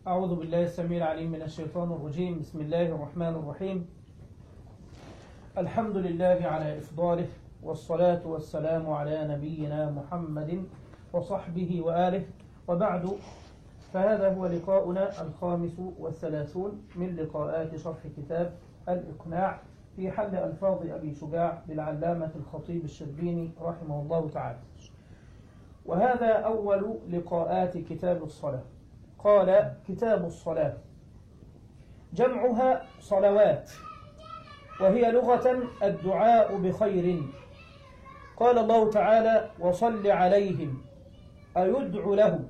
أعوذ بالله السميع العليم من الشيطان الرجيم بسم الله الرحمن الرحيم الحمد لله على إفضاله والصلاة والسلام على نبينا محمد وصحبه وآله وبعد فهذا هو لقاؤنا الخامس والثلاثون من لقاءات شرح كتاب الإقناع في حل ألفاظ أبي شجاع للعلامة الخطيب الشربيني رحمه الله تعالى وهذا أول لقاءات كتاب الصلاة قال كتاب الصلاة جمعها صلوات وهي لغة الدعاء بخير قال الله تعالى وصل عليهم أيدع لهم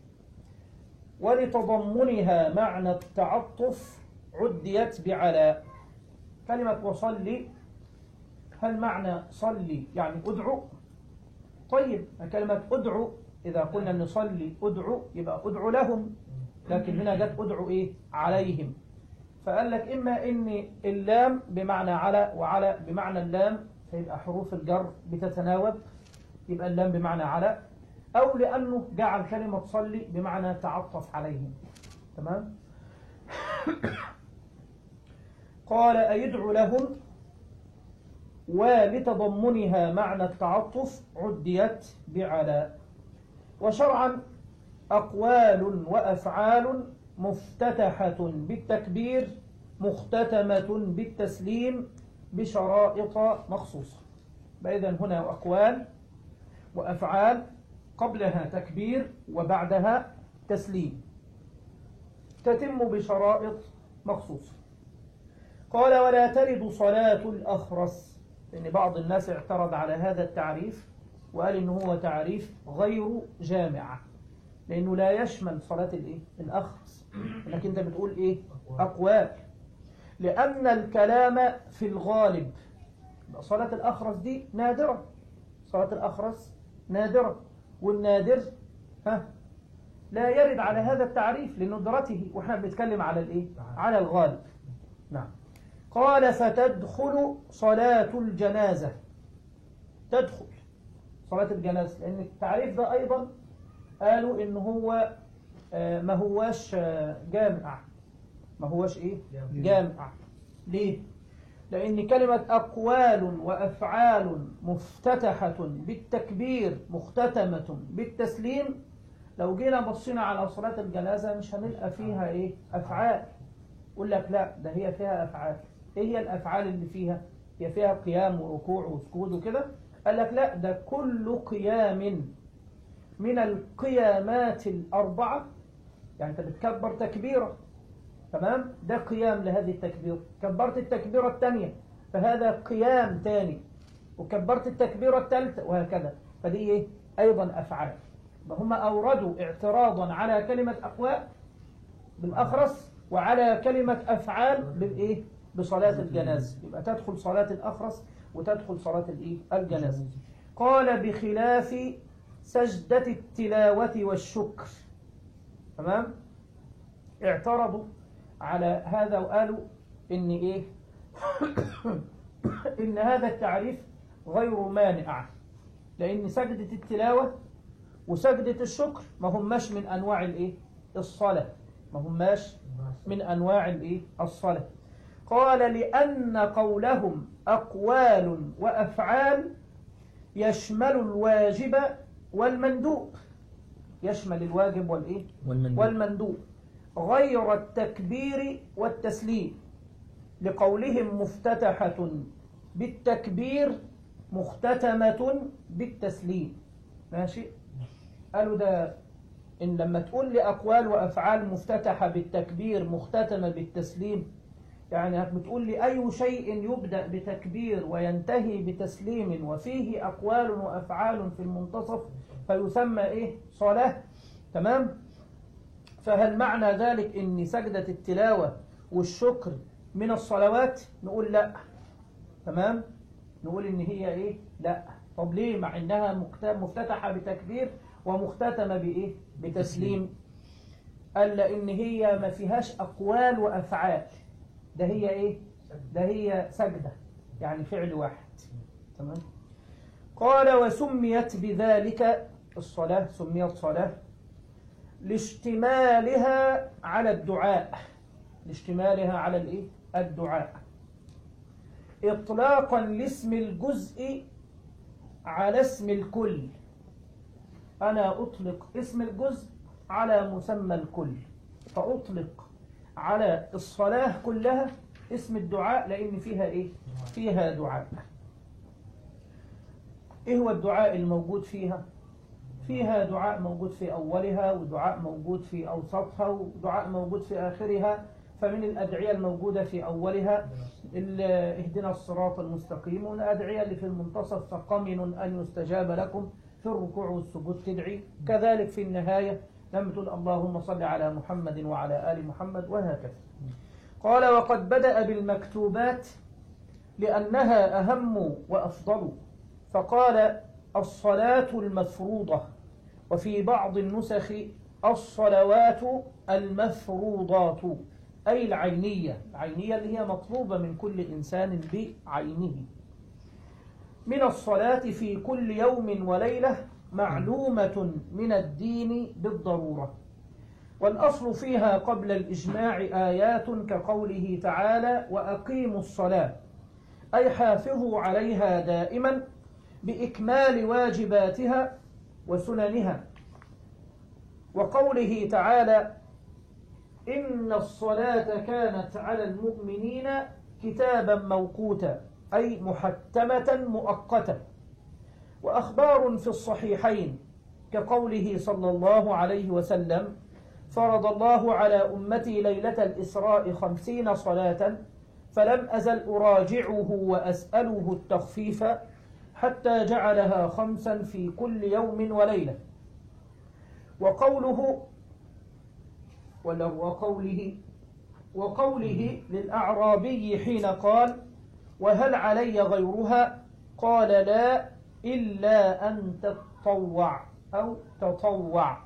ولتضمنها معنى التعطف عديت بعلى كلمة وصلي هل معنى صلي يعني أدعو طيب كلمة أدعو إذا قلنا نصلي أدعو يبقى أدعو لهم لكن هنا جت أدعو إيه عليهم فقال لك إما إن اللام بمعنى على وعلى بمعنى اللام فيبقى حروف الجر بتتناوب يبقى اللام بمعنى على أو لأنه جعل كلمة صلي بمعنى تعطف عليهم تمام قال أيدعو لهم ولتضمنها معنى التعطف عديت بعلى وشرعا أقوال وأفعال مفتتحة بالتكبير مختتمة بالتسليم بشرائط مخصوصة فإذا هنا أقوال وأفعال قبلها تكبير وبعدها تسليم تتم بشرائط مخصوصة قال ولا ترد صلاة الأخرس لأن بعض الناس اعترض على هذا التعريف وقال إنه هو تعريف غير جامع لأنه لا يشمل صلاة الإيه؟ الأخرس إنك أنت بتقول إيه أقوال لأن الكلام في الغالب صلاة الأخرس دي نادرة صلاة الأخرس نادرة والنادر ها لا يرد على هذا التعريف لندرته وإحنا بنتكلم على الإيه على الغالب نعم قال فتدخل صلاة الجنازة تدخل صلاة الجنازة لأن التعريف ده أيضا قالوا إن هو ما هواش جامع ما هواش إيه جامع ليه لأن كلمة أقوال وأفعال مفتتحة بالتكبير مختتمة بالتسليم لو جينا بصينا على صلاة الجنازة مش هنلقى فيها إيه أفعال يقول لك لا ده هي فيها أفعال إيه هي الأفعال اللي فيها هي فيها قيام وركوع وسجود وكده قال لك لا ده كل قيام من القيامات الأربعة يعني أنت بتكبر تكبيرة تمام ده قيام لهذه التكبيرة كبرت التكبيرة الثانية فهذا قيام ثاني وكبرت التكبيرة الثالثة وهكذا فدي إيه؟ أيضا أفعال هم أوردوا اعتراضا على كلمة أقوال بالأخرس وعلى كلمة أفعال بالإيه؟ بصلاة الجنازة يبقى تدخل صلاة الأخرس وتدخل صلاة الإيه؟ الجنازة قال بخلاف سجدة التلاوة والشكر تمام اعترضوا على هذا وقالوا إن إيه إن هذا التعريف غير مانع لأن سجدة التلاوة وسجدة الشكر ما هماش من أنواع الإيه الصلاة ما هماش من أنواع الإيه الصلاة قال لأن قولهم أقوال وأفعال يشمل الواجب والمندوب يشمل الواجب والإيه والمندوب, والمندوب غير التكبير والتسليم لقولهم مفتتحة بالتكبير مختتمة بالتسليم ماشي قالوا ده إن لما تقول لي أقوال وأفعال مفتتحة بالتكبير مختتمة بالتسليم يعني بتقول لي أي شيء يبدأ بتكبير وينتهي بتسليم وفيه أقوال وأفعال في المنتصف فيسمى إيه صلاة تمام فهل معنى ذلك إن سجدة التلاوة والشكر من الصلوات نقول لا تمام نقول إن هي إيه لا طب ليه مع إنها مفتتحة بتكبير ومختتمة بإيه بتسليم قال لأن هي ما فيهاش أقوال وأفعال ده هي إيه ده هي سجدة يعني فعل واحد تمام قال وسميت بذلك الصلاة سميت صلاة لاشتمالها على الدعاء لاشتمالها على الايه الدعاء اطلاقا لاسم الجزء على اسم الكل انا اطلق اسم الجزء على مسمى الكل فاطلق على الصلاة كلها اسم الدعاء لان فيها ايه فيها دعاء ايه هو الدعاء الموجود فيها فيها دعاء موجود في أولها ودعاء موجود في أوسطها ودعاء موجود في آخرها فمن الأدعية الموجودة في أولها ال- اهدنا الصراط المستقيم والأدعية اللي في المنتصف فقمن أن يستجاب لكم في الركوع والسجود تدعي كذلك في النهاية لما تقول اللهم صل على محمد وعلى آل محمد وهكذا قال وقد بدأ بالمكتوبات لأنها أهم وأفضل فقال الصلاة المفروضة وفي بعض النسخ الصلوات المفروضات أي العينية العينية اللي هي مطلوبة من كل إنسان بعينه من الصلاة في كل يوم وليلة معلومة من الدين بالضرورة والأصل فيها قبل الإجماع آيات كقوله تعالى وأقيموا الصلاة أي حافظوا عليها دائما بإكمال واجباتها وسننها وقوله تعالى إن الصلاة كانت على المؤمنين كتابا موقوتا أي محتمة مؤقتة وأخبار في الصحيحين كقوله صلى الله عليه وسلم فرض الله على أمتي ليلة الإسراء خمسين صلاة فلم أزل أراجعه وأسأله التخفيف حتى جعلها خمسا في كل يوم وليلة وقوله ولا وقوله وقوله للأعرابي حين قال وهل علي غيرها قال لا إلا أن تتطوع أو تطوع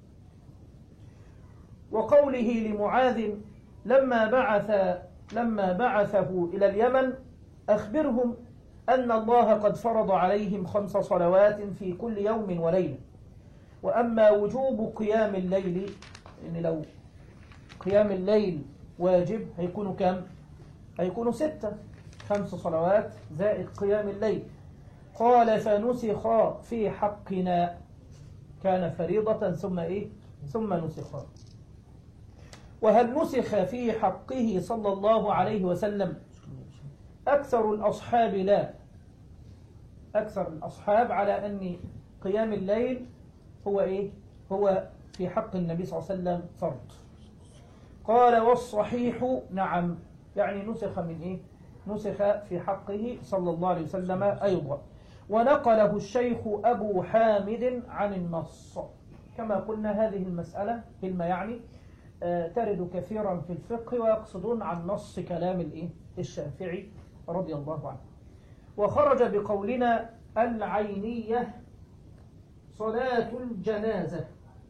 وقوله لمعاذ لما بعث لما بعثه إلى اليمن أخبرهم أن الله قد فرض عليهم خمس صلوات في كل يوم وليلة وأما وجوب قيام الليل إن لو قيام الليل واجب هيكونوا كم؟ هيكونوا ستة خمس صلوات زائد قيام الليل قال فنسخ في حقنا كان فريضة ثم إيه؟ ثم نسخ وهل نسخ في حقه صلى الله عليه وسلم أكثر الأصحاب لا أكثر الأصحاب على أن قيام الليل هو إيه؟ هو في حق النبي صلى الله عليه وسلم فرض قال والصحيح نعم يعني نسخ من إيه؟ نسخ في حقه صلى الله عليه وسلم أيضا ونقله الشيخ أبو حامد عن النص كما قلنا هذه المسألة كلمة يعني آه، ترد كثيرا في الفقه ويقصدون عن نص كلام الإيه؟ الشافعي رضي الله عنه وخرج بقولنا العينية صلاة الجنازة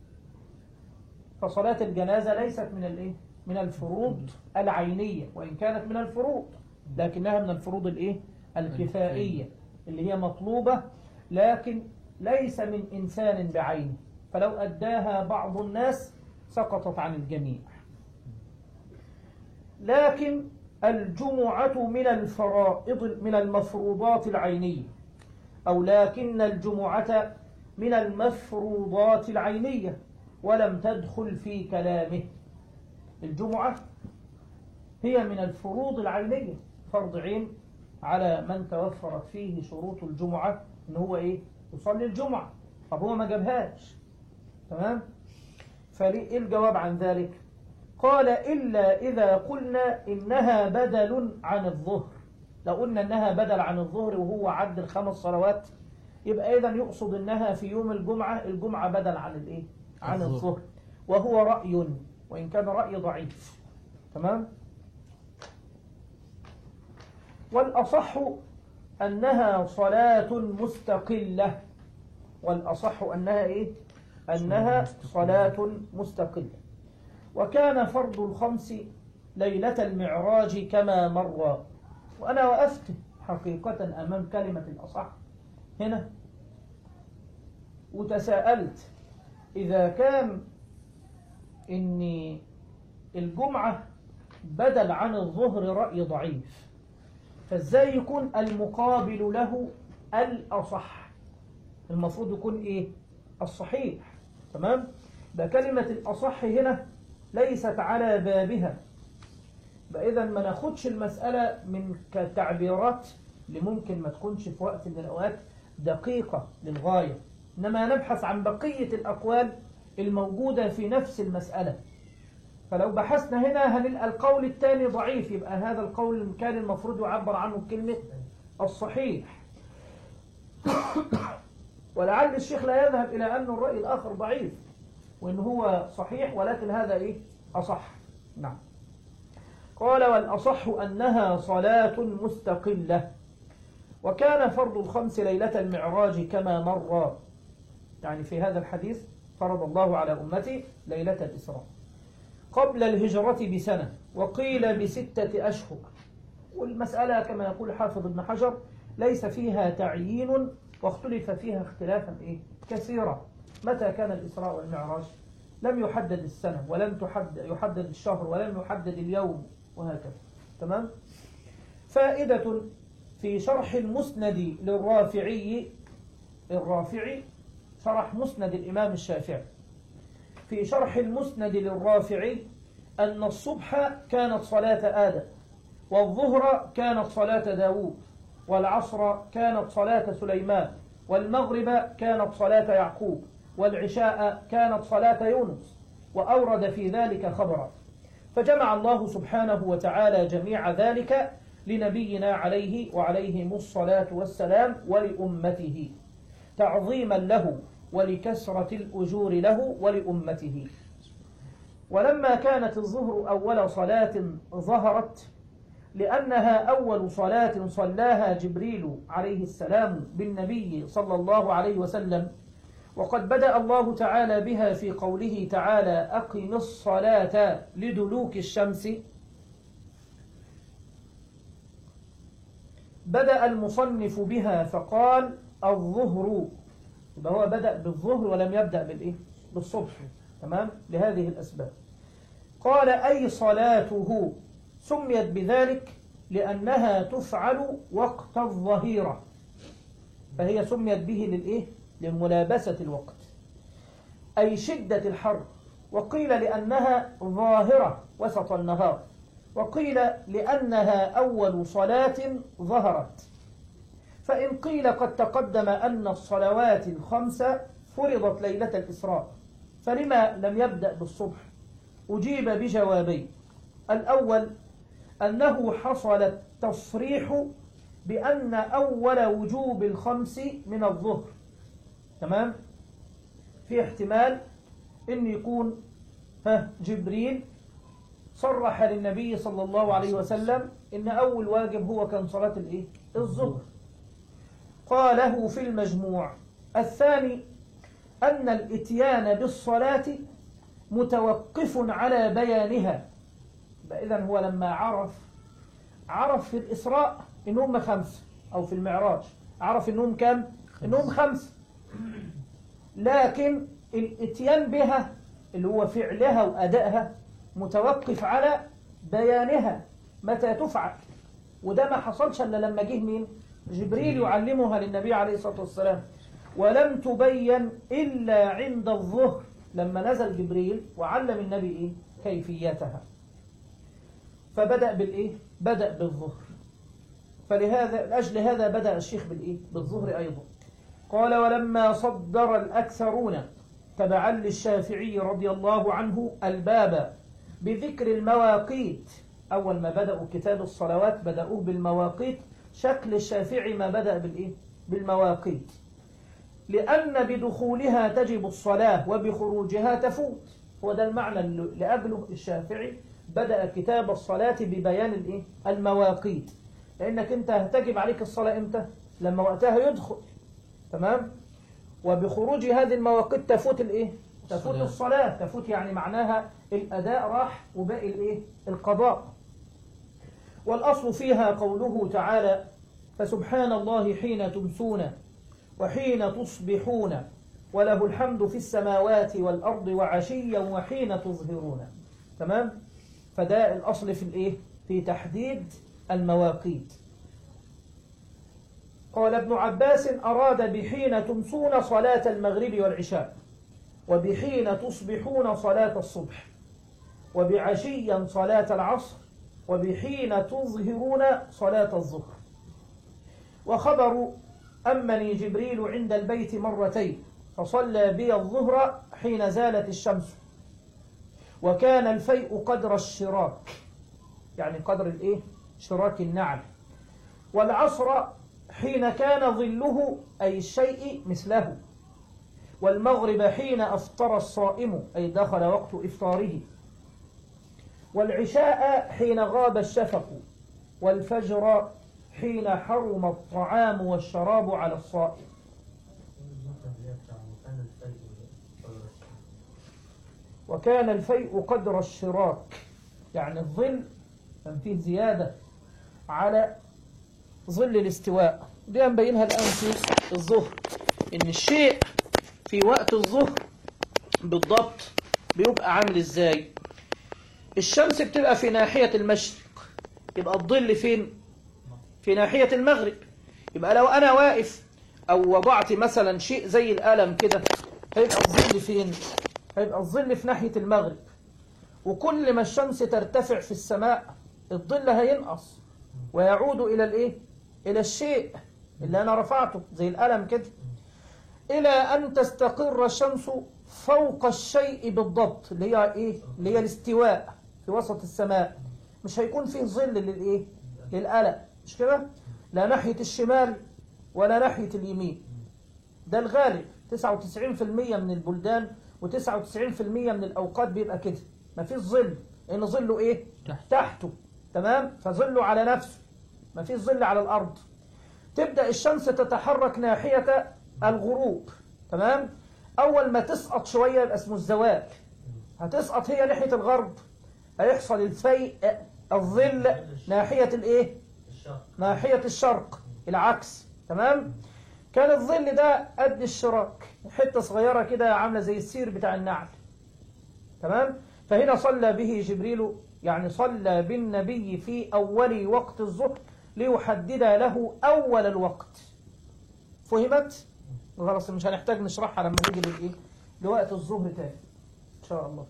فصلاة الجنازة ليست من الايه من الفروض العينية وإن كانت من الفروض لكنها من الفروض الايه الكفائية اللي هي مطلوبة لكن ليس من إنسان بعينه فلو أداها بعض الناس سقطت عن الجميع لكن الجمعة من الفرائض من المفروضات العينية أو لكن الجمعة من المفروضات العينية ولم تدخل في كلامه الجمعة هي من الفروض العينية فرض عين على من توفرت فيه شروط الجمعة ان هو ايه يصلي الجمعة طب هو ما جابهاش تمام فايه الجواب عن ذلك قال إلا إذا قلنا إنها بدل عن الظهر لو قلنا إنها بدل عن الظهر وهو عد الخمس صلوات يبقى إذا يقصد إنها في يوم الجمعة الجمعة بدل عن الإيه؟ عن الظهر. الظهر وهو رأي وإن كان رأي ضعيف تمام والأصح أنها صلاة مستقلة والأصح أنها إيه؟ أنها صلاة مستقلة وكان فرض الخمس ليلة المعراج كما مر وأنا وقفت حقيقة أمام كلمة الأصح هنا وتساءلت إذا كان ان الجمعة بدل عن الظهر رأي ضعيف فازاي يكون المقابل له الأصح المفروض يكون ايه الصحيح تمام ده كلمة الأصح هنا ليست على بابها إذا ما ناخدش المسألة من كتعبيرات اللي ممكن ما تكونش في وقت من الأوقات دقيقة للغاية إنما نبحث عن بقية الأقوال الموجودة في نفس المسألة فلو بحثنا هنا هنلقى القول الثاني ضعيف يبقى هذا القول كان المفروض يعبر عنه بكلمة الصحيح ولعل الشيخ لا يذهب إلى أن الرأي الآخر ضعيف وإن هو صحيح ولكن هذا إيه أصح نعم قال والأصح أنها صلاة مستقلة وكان فرض الخمس ليلة المعراج كما مر يعني في هذا الحديث فرض الله على أمتي ليلة الإسراء قبل الهجرة بسنة وقيل بستة أشهر والمسألة كما يقول حافظ ابن حجر ليس فيها تعيين واختلف فيها اختلافا إيه؟ كثيرا متى كان الإسراء والمعراج لم يحدد السنة ولم تحدد يحدد الشهر ولم يحدد اليوم وهكذا تمام فائدة في شرح المسند للرافعي الرافعي شرح مسند الإمام الشافعي في شرح المسند للرافعي أن الصبح كانت صلاة آدم والظهر كانت صلاة داوود والعصر كانت صلاة سليمان والمغرب كانت صلاة يعقوب والعشاء كانت صلاة يونس وأورد في ذلك خبرا فجمع الله سبحانه وتعالى جميع ذلك لنبينا عليه وعليهم الصلاة والسلام ولأمته تعظيما له ولكسرة الأجور له ولأمته ولما كانت الظهر أول صلاة ظهرت لأنها أول صلاة صلاها جبريل عليه السلام بالنبي صلى الله عليه وسلم وقد بدأ الله تعالى بها في قوله تعالى أقم الصلاة لدلوك الشمس بدأ المصنف بها فقال الظهر يبقى هو بدأ بالظهر ولم يبدأ بالإيه؟ بالصبح تمام لهذه الأسباب قال أي صلاته سميت بذلك لأنها تفعل وقت الظهيرة فهي سميت به للإيه؟ لملابسة الوقت أي شدة الحر وقيل لأنها ظاهرة وسط النهار وقيل لأنها أول صلاة ظهرت فإن قيل قد تقدم أن الصلوات الخمس فرضت ليلة الإسراء فلما لم يبدأ بالصبح أجيب بجوابين الأول أنه حصل التصريح بأن أول وجوب الخمس من الظهر تمام في احتمال أن يكون ها جبريل صرح للنبي صلى الله عليه وسلم إن أول واجب هو كان صلاة الإيه؟ الظهر قاله في المجموع الثاني أن الاتيان بالصلاة متوقف على بيانها إذا هو لما عرف عرف في الإسراء إنهم خمس أو في المعراج عرف إنهم كم إنهم خمس لكن الاتيان بها اللي هو فعلها وأدائها متوقف على بيانها متى تفعل وده ما حصلش إلا لما جه مين جبريل يعلمها للنبي عليه الصلاة والسلام ولم تبين إلا عند الظهر لما نزل جبريل وعلم النبي إيه؟ كيفيتها فبدأ بالإيه؟ بدأ بالظهر فلهذا لأجل هذا بدأ الشيخ بالإيه؟ بالظهر أيضا قال ولما صدر الأكثرون تبعا للشافعي رضي الله عنه الباب بذكر المواقيت أول ما بدأوا كتاب الصلوات بدأوه بالمواقيت شكل الشافعي ما بدأ بالإيه؟ بالمواقيت لأن بدخولها تجب الصلاة وبخروجها تفوت هو ده المعنى اللي لأجله الشافعي بدأ كتاب الصلاة ببيان الإيه؟ المواقيت لأنك أنت تجب عليك الصلاة إمتى؟ لما وقتها يدخل تمام؟ وبخروج هذه المواقيت تفوت الإيه؟ تفوت الصلاة. الصلاة تفوت يعني معناها الأداء راح وباقي الإيه؟ القضاء والأصل فيها قوله تعالى فسبحان الله حين تمسون وحين تصبحون وله الحمد في السماوات والأرض وعشيا وحين تظهرون تمام فده الأصل في الإيه في تحديد المواقيت قال ابن عباس أراد بحين تمسون صلاة المغرب والعشاء وبحين تصبحون صلاة الصبح وبعشيا صلاة العصر وبحين تظهرون صلاة الظهر وخبر أمني جبريل عند البيت مرتين فصلى بي الظهر حين زالت الشمس وكان الفيء قدر الشراك يعني قدر الايه شراك النعل والعصر حين كان ظله أي الشيء مثله والمغرب حين أفطر الصائم أي دخل وقت إفطاره والعشاء حين غاب الشفق والفجر حين حرم الطعام والشراب على الصائم وكان الفيء قدر الشراك يعني الظل كان فيه زيادة على ظل الاستواء دي مبينها الآن في الظهر إن الشيء في وقت الظهر بالضبط بيبقى عامل إزاي الشمس بتبقى في ناحية المشرق يبقى الظل فين في ناحية المغرب يبقى لو أنا واقف أو وضعت مثلا شيء زي القلم كده هيبقى الظل فين هيبقى الظل في ناحية المغرب وكل ما الشمس ترتفع في السماء الظل هينقص ويعود إلى الإيه إلى الشيء اللي أنا رفعته زي القلم كده إلى أن تستقر الشمس فوق الشيء بالضبط اللي هي إيه اللي هي الاستواء في وسط السماء مش هيكون فيه ظل للإيه للقلم مش كده لا ناحية الشمال ولا ناحية اليمين ده الغالب 99% من البلدان و99% من الأوقات بيبقى كده ما فيش ظل لأن ظله إيه تحت. تحته تمام فظله على نفسه ما فيش ظل على الأرض تبدأ الشمس تتحرك ناحية الغروب تمام أول ما تسقط شوية يبقى اسمه الزوال هتسقط هي ناحية الغرب هيحصل الفيء الظل ناحية الإيه ناحية الشرق العكس تمام كان الظل ده قد الشراك حتة صغيرة كده عاملة زي السير بتاع النعل تمام فهنا صلى به جبريل يعني صلى بالنبي في أول وقت الظهر ليحدد له أول الوقت فهمت؟ خلاص مش هنحتاج نشرحها لما نيجي للإيه؟ لوقت الظهر تاني إن شاء الله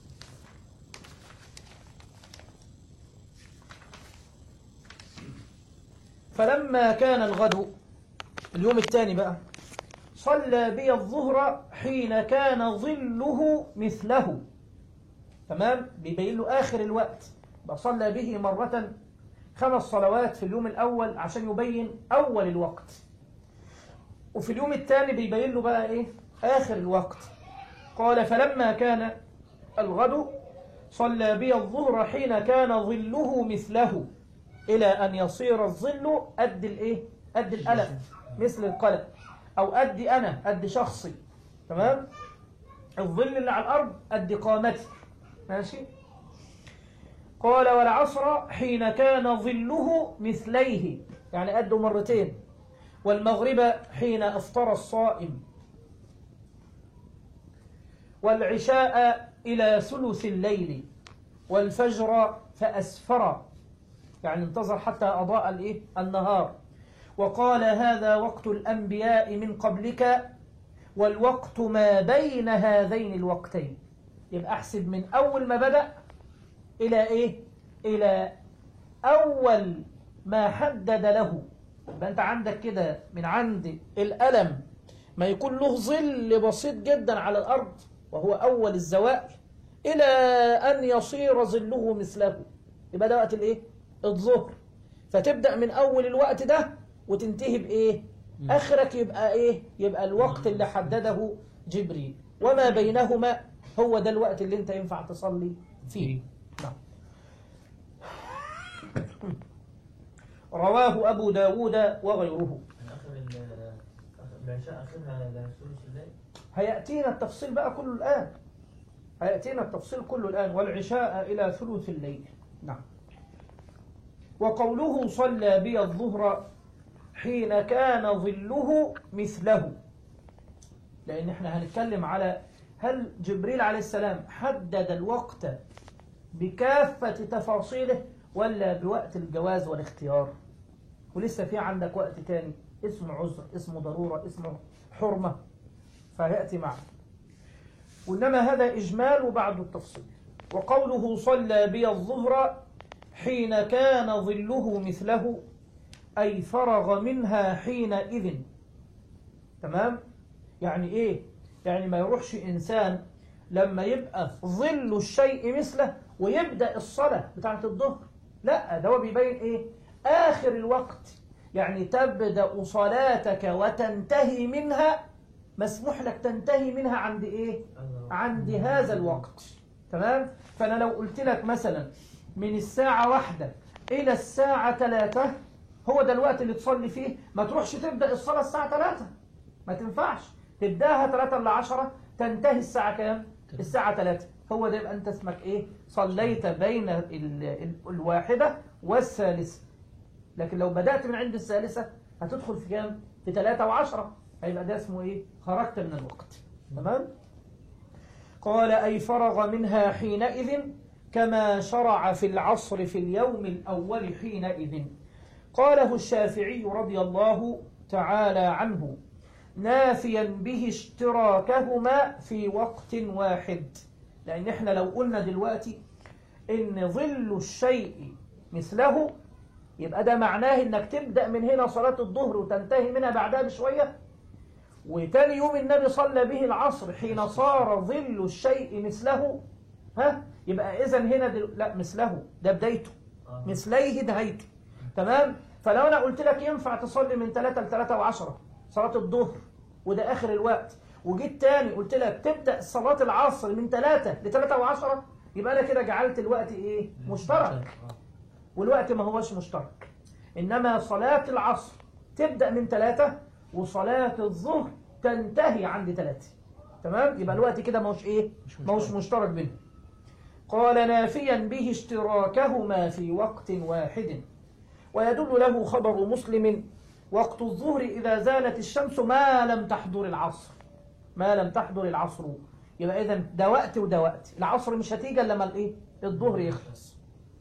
فلما كان الغد اليوم الثاني بقى صلى بي الظهر حين كان ظله مثله تمام بيبين له آخر الوقت بقى صلى به مرة خمس صلوات في اليوم الأول عشان يبين أول الوقت وفي اليوم الثاني بيبين له بقى إيه آخر الوقت قال فلما كان الغد صلى بي الظهر حين كان ظله مثله إلى أن يصير الظل قد الإيه قد القلم مثل القلم أو قد أنا قد شخصي تمام الظل اللي على الأرض قد قامتي ماشي قال والعصر حين كان ظله مثليه يعني قده مرتين والمغرب حين أفطر الصائم والعشاء إلى ثلث الليل والفجر فأسفر يعني انتظر حتى أضاء الإيه؟ النهار وقال هذا وقت الأنبياء من قبلك والوقت ما بين هذين الوقتين يبقى أحسب من أول ما بدأ إلى إيه؟ إلى أول ما حدد له يبقى أنت عندك كده من عند الألم ما يكون له ظل بسيط جدا على الأرض وهو أول الزوال إلى أن يصير ظله مثله يبقى ده وقت الإيه؟ الظهر فتبدأ من أول الوقت ده وتنتهي بإيه؟ آخرك يبقى إيه؟ يبقى الوقت اللي حدده جبريل وما بينهما هو ده الوقت اللي أنت ينفع تصلي فيه نعم رواه أبو داود وغيره آخر ال- آخر- العشاء آخرها إلى ثلث الليل هيأتينا التفصيل بقى كله الآن هيأتينا التفصيل كله الآن والعشاء إلى ثلث الليل نعم وقوله صلى بي الظهر حين كان ظله مثله لأن احنا هنتكلم على هل جبريل عليه السلام حدد الوقت بكافة تفاصيله ولا بوقت الجواز والاختيار ولسه في عندك وقت تاني اسمه عذر اسمه ضرورة اسمه حرمة فيأتي معه وإنما هذا إجمال وبعد التفصيل وقوله صلى بي الظهر حين كان ظله مثله أي فرغ منها حينئذ تمام يعني إيه يعني ما يروحش إنسان لما يبقى ظل الشيء مثله ويبدأ الصلاة بتاعت الظهر لا ده هو بيبين إيه آخر الوقت يعني تبدأ صلاتك وتنتهي منها مسموح لك تنتهي منها عند إيه عند هذا الوقت تمام فأنا لو قلت لك مثلا من الساعة واحدة إلى الساعة ثلاثة هو ده الوقت اللي تصلي فيه ما تروحش تبدأ الصلاة الساعة ثلاثة ما تنفعش تبداها ثلاثة إلا عشرة تنتهي الساعة كام الساعة ثلاثة هو ده يبقى أنت اسمك إيه صليت بين ال- ال- الواحدة والثالثة لكن لو بدأت من عند الثالثة هتدخل في كام في ثلاثة وعشرة هيبقى ده اسمه إيه خرجت من الوقت تمام قال أي فرغ منها حينئذ كما شرع في العصر في اليوم الأول حينئذ قاله الشافعي رضي الله تعالى عنه نافيا به اشتراكهما في وقت واحد لأن احنا لو قلنا دلوقتي إن ظل الشيء مثله يبقى ده معناه إنك تبدأ من هنا صلاة الظهر وتنتهي منها بعدها بشوية وتاني يوم النبي صلى به العصر حين صار ظل الشيء مثله ها يبقى إذا هنا دل... لا مثله ده بدايته آه. مثليه نهايته تمام فلو انا قلت لك ينفع تصلي من 3 ل 3 و10 صلاه الظهر وده اخر الوقت وجيت تاني قلت لك تبدا صلاه العصر من 3 ل 3 و10 يبقى انا كده جعلت الوقت ايه مشترك آه. والوقت ما هوش مشترك إنما صلاة العصر تبدأ من ثلاثة وصلاة الظهر تنتهي عند ثلاثة تمام يبقى الوقت كده موش إيه موش مشترك بينهم قال نافيا به اشتراكهما في وقت واحد ويدل له خبر مسلم وقت الظهر إذا زالت الشمس ما لم تحضر العصر ما لم تحضر العصر يبقى إذا ده وقت وده وقت العصر مش هتيجي إلا لما الإيه الظهر يخلص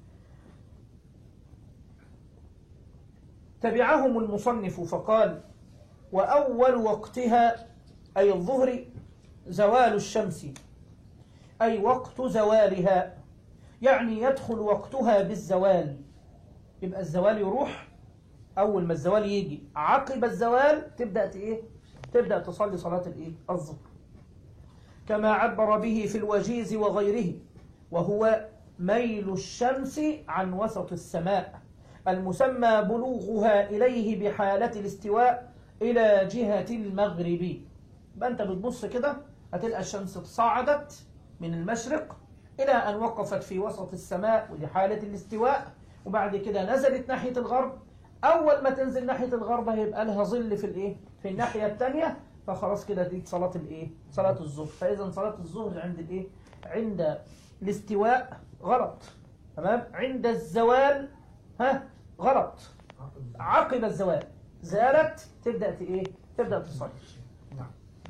تبعهم المصنف فقال وأول وقتها أي الظهر زوال الشمس أي وقت زوالها يعني يدخل وقتها بالزوال يبقى الزوال يروح أول ما الزوال يجي عقب الزوال تبدأ ت- إيه تبدأ تصلي صلاة الإيه الظهر كما عبر به في الوجيز وغيره وهو ميل الشمس عن وسط السماء المسمى بلوغها إليه بحالة الاستواء إلى جهة المغرب يبقى أنت بتبص كده هتلقى الشمس صعدت من المشرق إلى أن وقفت في وسط السماء ودي حالة الاستواء وبعد كده نزلت ناحية الغرب أول ما تنزل ناحية الغرب هيبقى لها ظل في الإيه؟ في الناحية الثانية فخلاص كده دي صلاة الإيه؟ صلاة الظهر فإذا صلاة الظهر عند الإيه؟ عند الاستواء غلط تمام؟ عند الزوال ها غلط عقب الزوال زالت تبدأ ت- إيه؟ تبدأ تصلي نعم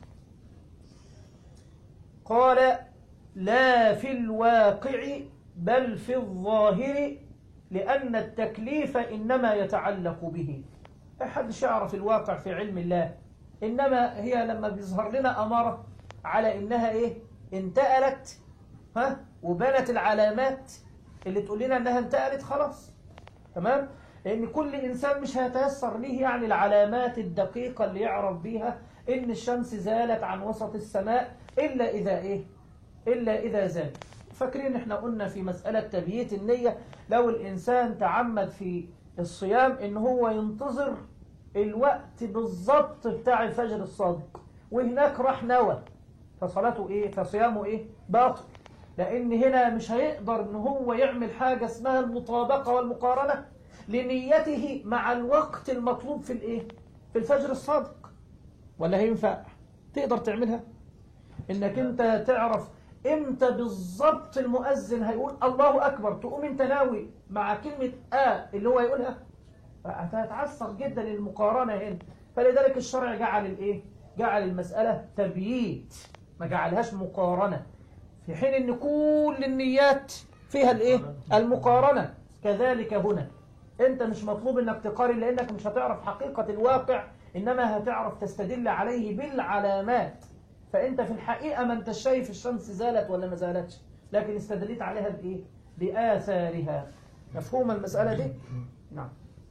قال لا في الواقع بل في الظاهر لأن التكليف إنما يتعلق به أحد يعرف الواقع في علم الله إنما هي لما بيظهر لنا أمارة على إنها إيه انتقلت ها وبنت العلامات اللي تقول لنا إنها انتقلت خلاص تمام لأن كل إنسان مش هيتيسر ليه يعني العلامات الدقيقة اللي يعرف بيها إن الشمس زالت عن وسط السماء إلا إذا إيه إلا إذا زال فاكرين إحنا قلنا في مسألة تبييت النية لو الإنسان تعمد في الصيام إن هو ينتظر الوقت بالظبط بتاع الفجر الصادق وهناك راح نوى فصلاته إيه فصيامه إيه باطل لأن هنا مش هيقدر إن هو يعمل حاجة اسمها المطابقة والمقارنة لنيته مع الوقت المطلوب في الإيه في الفجر الصادق ولا هينفع تقدر تعملها انك انت تعرف امتى بالظبط المؤذن هيقول الله اكبر تقوم انت ناوي مع كلمه اه اللي هو يقولها هتتعثر جدا المقارنه هنا فلذلك الشرع جعل الايه جعل المسألة تبييت ما جعلهاش مقارنة في حين ان كل النيات فيها الايه المقارنة كذلك هنا انت مش مطلوب انك تقارن لانك مش هتعرف حقيقة الواقع انما هتعرف تستدل عليه بالعلامات فانت في الحقيقة ما انت شايف الشمس زالت ولا ما زالتش لكن استدليت عليها بايه بآثارها مفهوم المسألة دي نعم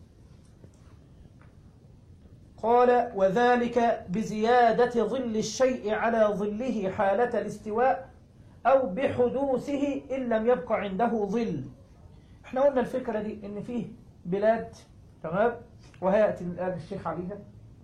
قال وذلك بزيادة ظل الشيء على ظله حالة الاستواء أو بحدوثه إن لم يبق عنده ظل احنا قلنا الفكرة دي ان فيه بلاد تمام وهيأتي الآن الشيخ عليها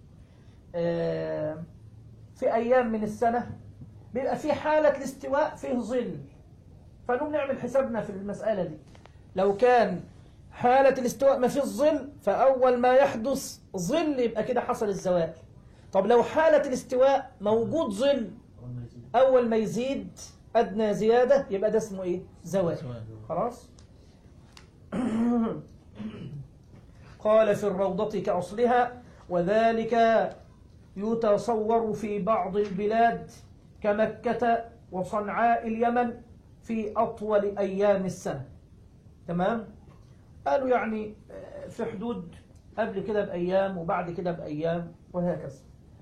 آه، في أيام من السنة بيبقى في حالة الاستواء فيه ظل فنقوم نعمل حسابنا في المسألة دي لو كان حالة الاستواء ما فيش ظل فأول ما يحدث ظل يبقى كده حصل الزوال طب لو حالة الاستواء موجود ظل أول ما يزيد أدنى زيادة يبقى ده اسمه إيه؟ زوال خلاص؟ قال في الروضة كأصلها وذلك يتصور في بعض البلاد كمكة وصنعاء اليمن في أطول أيام السنة تمام؟ قالوا يعني في حدود قبل كده بأيام وبعد كده بأيام وهكذا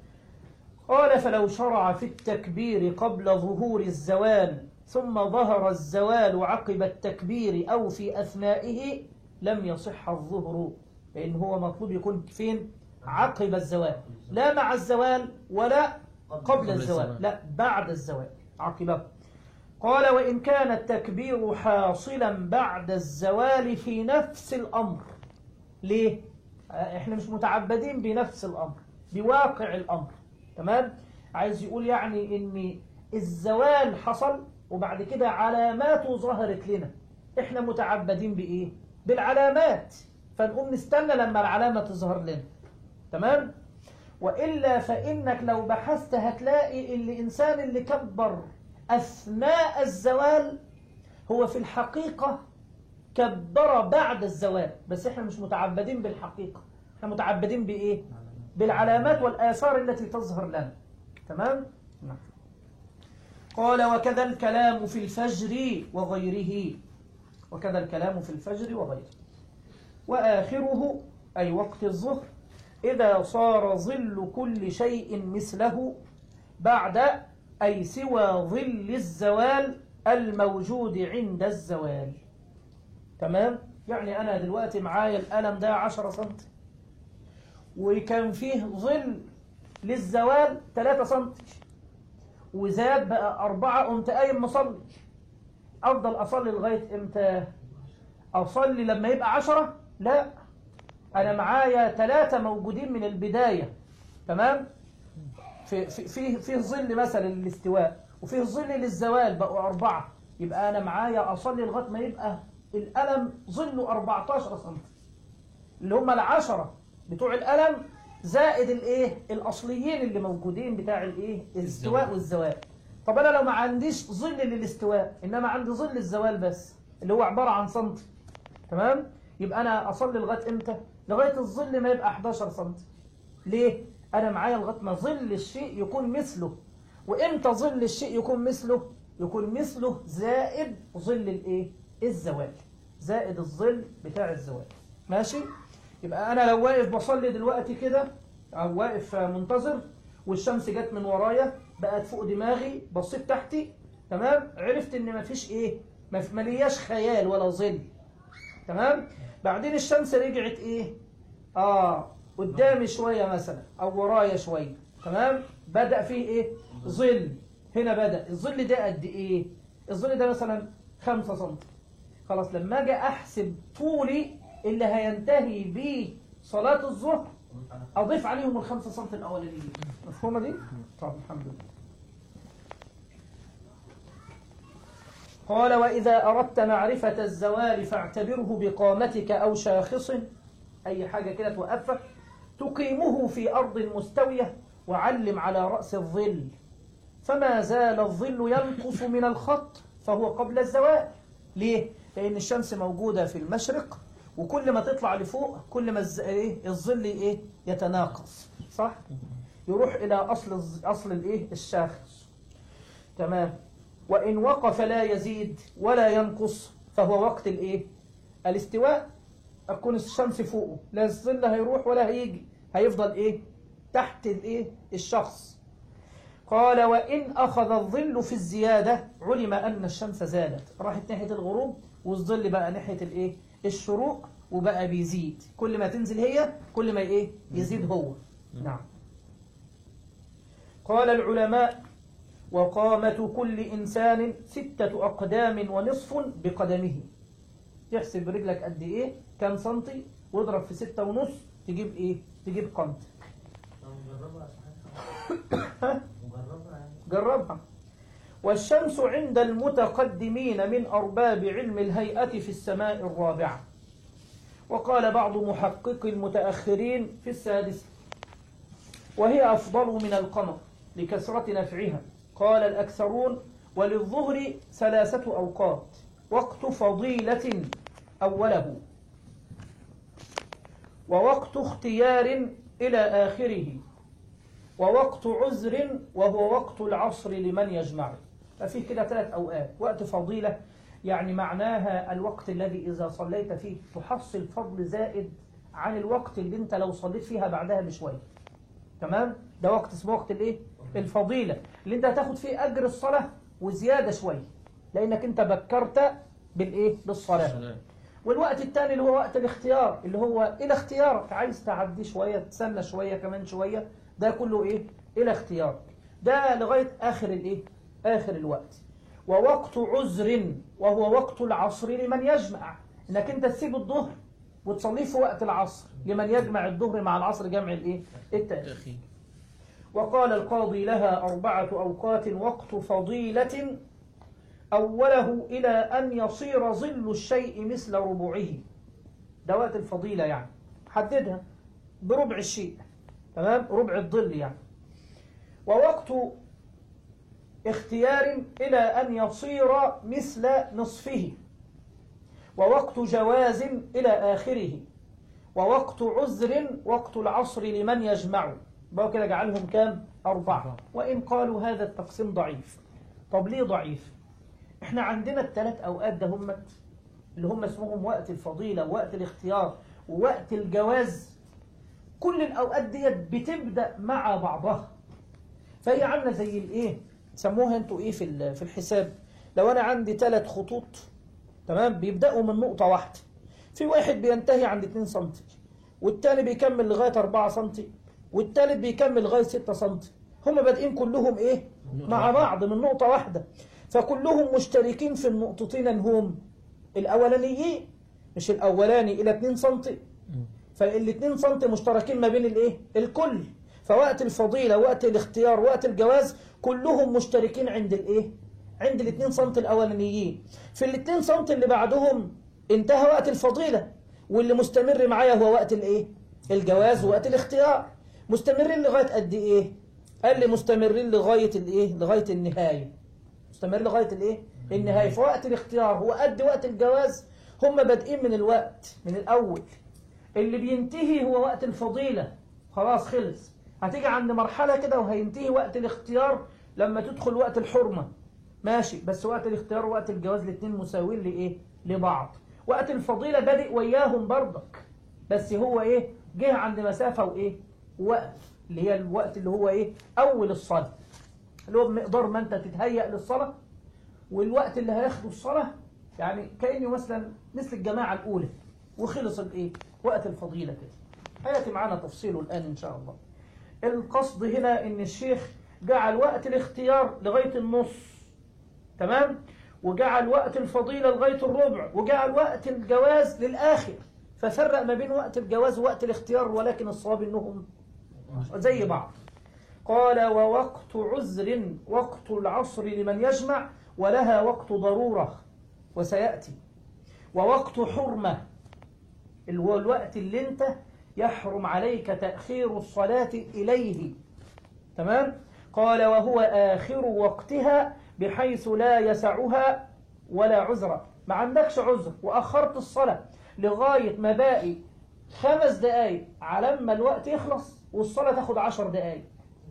قال فلو شرع في التكبير قبل ظهور الزوال ثم ظهر الزوال عقب التكبير أو في أثنائه لم يصح الظهر لأن هو مطلوب يكون فين عقب الزوال لا مع الزوال ولا قبل الزوال لا بعد الزوال عقبه قال وإن كان التكبير حاصلا بعد الزوال في نفس الأمر ليه؟ احنا مش متعبدين بنفس الأمر بواقع الأمر تمام؟ عايز يقول يعني ان الزوال حصل وبعد كده علاماته ظهرت لنا احنا متعبدين بإيه؟ بالعلامات فنقوم نستنى لما العلامة تظهر لنا تمام؟ وإلا فإنك لو بحثت هتلاقي الإنسان اللي كبر أثناء الزوال هو في الحقيقة كبر بعد الزوال بس احنا مش متعبدين بالحقيقة احنا متعبدين بإيه؟ بالعلامات والآثار التي تظهر لنا تمام؟ نعم قال وكذا الكلام في الفجر وغيره وكذا الكلام في الفجر وغيره وآخره أي وقت الظهر إذا صار ظل كل شيء مثله بعد أي سوى ظل الزوال الموجود عند الزوال تمام؟ يعني أنا دلوقتي معايا القلم ده 10 سم وكان فيه ظل للزوال 3 سم وزاد بقى أربعة قمت قايم مصلي أفضل أصلي لغاية إمتى؟ أصلي لما يبقى عشرة؟ لا أنا معايا ثلاثة موجودين من البداية تمام؟ في في في فيه ظل مثلا للاستواء وفيه ظل للزوال بقوا أربعة يبقى أنا معايا أصلي لغاية ما يبقى القلم ظله 14 سم اللي هم العشرة بتوع القلم زائد الايه الاصليين اللي موجودين بتاع الايه الاستواء والزوال طب انا لو ما عنديش ظل للاستواء انما عندي ظل الزوال بس اللي هو عباره عن سنتي تمام يبقى انا اصلي لغايه امتى لغايه الظل ما يبقى 11 سم ليه انا معايا لغايه ما ظل الشيء يكون مثله وامتى ظل الشيء يكون مثله يكون مثله زائد ظل الايه الزوال زائد الظل بتاع الزوال ماشي يبقى انا لو واقف بصلي دلوقتي كده او واقف منتظر والشمس جت من ورايا بقت فوق دماغي بصيت تحتي تمام عرفت ان مفيش ايه مف- ملياش خيال ولا ظل تمام بعدين الشمس رجعت ايه اه قدامي شويه مثلا او ورايا شويه تمام بدا فيه ايه ظل هنا بدا الظل ده قد ايه الظل ده مثلا 5 سم خلاص لما اجي احسب طولي اللي هينتهي بيه صلاة الظهر أضيف عليهم الخمسة سم الأولانيين مفهومة دي؟ طب الحمد لله قال وإذا أردت معرفة الزوال فاعتبره بقامتك أو شاخص أي حاجة كده توقفك تقيمه في أرض مستوية وعلم على رأس الظل فما زال الظل ينقص من الخط فهو قبل الزوال ليه؟ لأن الشمس موجودة في المشرق وكل ما تطلع لفوق كل ما الز... إيه؟ الظل إيه؟ يتناقص صح؟ يروح إلى أصل الز- أصل الإيه الشاخص تمام وإن وقف لا يزيد ولا ينقص فهو وقت الإيه الاستواء أكون الشمس فوقه لا الظل هيروح ولا هيجي هيفضل إيه تحت الإيه الشخص قال وإن أخذ الظل في الزيادة علم أن الشمس زادت راحت ناحية الغروب والظل بقى ناحية الإيه الشروق وبقى بيزيد كل ما تنزل هي كل ما إيه يزيد هو نعم قال العلماء وقامة كل إنسان ستة أقدام ونصف بقدمه تحسب رجلك قد إيه كام سنتي واضرب في ستة ونص تجيب إيه تجيب قمت مجربها صحيح مجربها يعني جربها والشمس عند المتقدمين من أرباب علم الهيئة في السماء الرابعة وقال بعض محقق المتأخرين في السادسة وهي أفضل من القمر لكثرة نفعها قال الأكثرون وللظهر ثلاثة أوقات وقت فضيلة أوله ووقت اختيار إلى آخره ووقت عذر وهو وقت العصر لمن يجمع ففي كده ثلاث أوقات وقت فضيلة يعني معناها الوقت الذي إذا صليت فيه تحصل فضل زائد عن الوقت اللي انت لو صليت فيها بعدها بشوية تمام ده وقت اسمه وقت الايه الفضيلة اللي انت هتاخد فيه أجر الصلاة وزيادة شوية لأنك انت بكرت بالايه بالصلاة والوقت الثاني اللي هو وقت الاختيار اللي هو إلى اختيارك عايز تعدي شوية تسنى شوية كمان شوية ده كله إيه إلى اختيارك ده لغاية آخر الإيه آخر الوقت ووقت عذر وهو وقت العصر لمن يجمع إنك أنت تسيب الظهر وتصليه في وقت العصر لمن يجمع الظهر مع العصر جمع الإيه التأخير وقال القاضي لها أربعة أوقات وقت فضيلة أوله إلى أن يصير ظل الشيء مثل ربعه ده وقت الفضيلة يعني حددها بربع الشيء تمام ربع الظل يعني ووقت اختيار إلى أن يصير مثل نصفه ووقت جواز إلى آخره ووقت عذر وقت العصر لمن يجمع بقى كده جعلهم كام أربعة وإن قالوا هذا التقسيم ضعيف طب ليه ضعيف احنا عندنا الثلاث أوقات ده هم اللي هم اسمهم وقت الفضيلة ووقت الاختيار ووقت الجواز كل الأوقات ديت بتبدأ مع بعضها فهي عاملة زي الايه سموها انتوا ايه في ال- في الحساب لو انا عندي ثلاث خطوط تمام بيبدأوا من نقطة واحدة في واحد بينتهي عند 2 سم والتاني بيكمل لغاية 4 سم والتالت بيكمل لغاية 6 سم هم بادئين كلهم ايه مع بعض من نقطة واحدة فكلهم مشتركين في النقطتين هم الأولانيين مش الأولاني إلى 2 سم فالاتنين سم مشتركين ما بين الايه الكل فوقت الفضيلة وقت الاختيار وقت الجواز كلهم مشتركين عند الايه عند الاتنين سم الاولانيين في الاتنين سم اللي بعدهم انتهى وقت الفضيلة واللي مستمر معايا هو وقت الايه الجواز ووقت الاختيار مستمرين لغاية قد ايه قال لي مستمرين لغاية الايه لغاية النهاية مستمر لغاية الايه النهاية فوقت الاختيار هو قد وقت الجواز هم بادئين من الوقت من الاول اللي بينتهي هو وقت الفضيلة خلاص خلص هتيجي عند مرحلة كده وهينتهي وقت الاختيار لما تدخل وقت الحرمة ماشي بس وقت الاختيار ووقت الجواز الاتنين مساويين لإيه لبعض وقت الفضيلة بادئ وياهم برضك بس هو إيه جه عند مسافة وإيه وقف اللي هي الوقت اللي هو إيه أول الصلاة اللي هو بمقدار ما أنت تتهيأ للصلاة والوقت اللي هياخده الصلاة يعني كأنه مثلا مثل الجماعة الأولى وخلص الايه وقت الفضيلة كده هياتي معانا تفصيله الآن إن شاء الله القصد هنا إن الشيخ جعل وقت الاختيار لغاية النص تمام وجعل وقت الفضيلة لغاية الربع وجعل وقت الجواز للآخر ففرق ما بين وقت الجواز ووقت الاختيار ولكن الصواب إنهم زي بعض قال ووقت عذر وقت العصر لمن يجمع ولها وقت ضرورة وسيأتي ووقت حرمة اللي هو الوقت اللي انت يحرم عليك تأخير الصلاة إليه تمام قال وهو آخر وقتها بحيث لا يسعها ولا عذر ما عندكش عذر وأخرت الصلاة لغاية ما باقي خمس دقايق على ما الوقت يخلص والصلاة تاخد عشر دقايق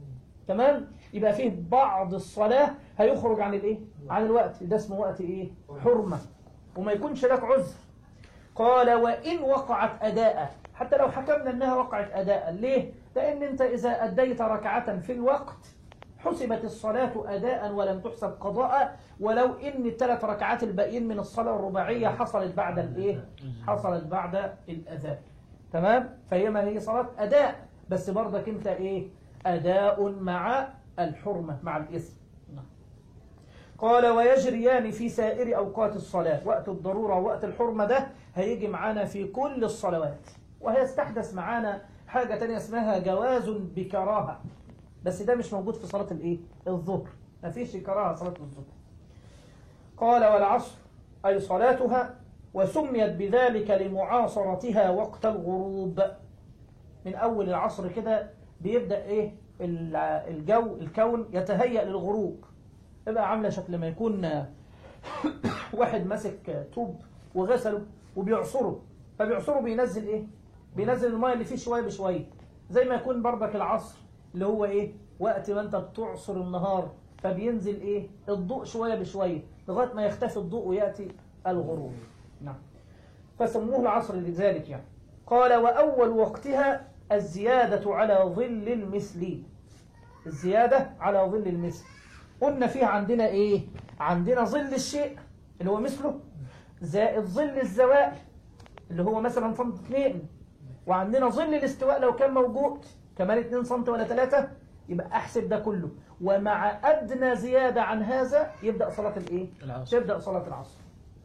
تمام يبقى فيه بعض الصلاة هيخرج عن الايه عن الوقت ده اسمه وقت ايه حرمة وما يكونش لك عذر قال وإن وقعت أداء حتى لو حكمنا أنها وقعت أداء ليه؟ لأن أنت إذا أديت ركعة في الوقت حسبت الصلاة أداء ولم تحسب قضاء ولو إن الثلاث ركعات الباقيين من الصلاة الرباعية حصلت بعد الإيه؟ حصلت بعد الأذان تمام؟ فهي ما هي صلاة أداء بس برضك أنت إيه؟ أداء مع الحرمة مع الإثم قال ويجريان في سائر أوقات الصلاة وقت الضرورة ووقت الحرمة ده هيجي معانا في كل الصلوات وهيستحدث معانا حاجة تانية اسمها جواز بكراهة بس ده مش موجود في صلاة الايه الظهر مفيش كراهة صلاة الظهر قال والعصر أي صلاتها وسميت بذلك لمعاصرتها وقت الغروب من أول العصر كده بيبدأ إيه ال- الجو الكون يتهيأ للغروب يبقى عاملة شكل ما يكون واحد ماسك طوب وغسله وبيعصره فبيعصره بينزل ايه بينزل الماء اللي فيه شويه بشويه زي ما يكون برضك العصر اللي هو ايه وقت ما انت بتعصر النهار فبينزل ايه الضوء شويه بشويه لغايه ما يختفي الضوء وياتي الغروب نعم فسموه العصر لذلك يعني قال واول وقتها الزياده على ظل المثل الزياده على ظل المثل قلنا فيه عندنا ايه عندنا ظل الشيء اللي هو مثله زائد ظل الزوال اللي هو مثلا سم 2 وعندنا ظل الاستواء لو كان موجود كمان 2 سم ولا 3 يبقى احسب ده كله ومع ادنى زياده عن هذا يبدا صلاه الايه العصر تبدا صلاه العصر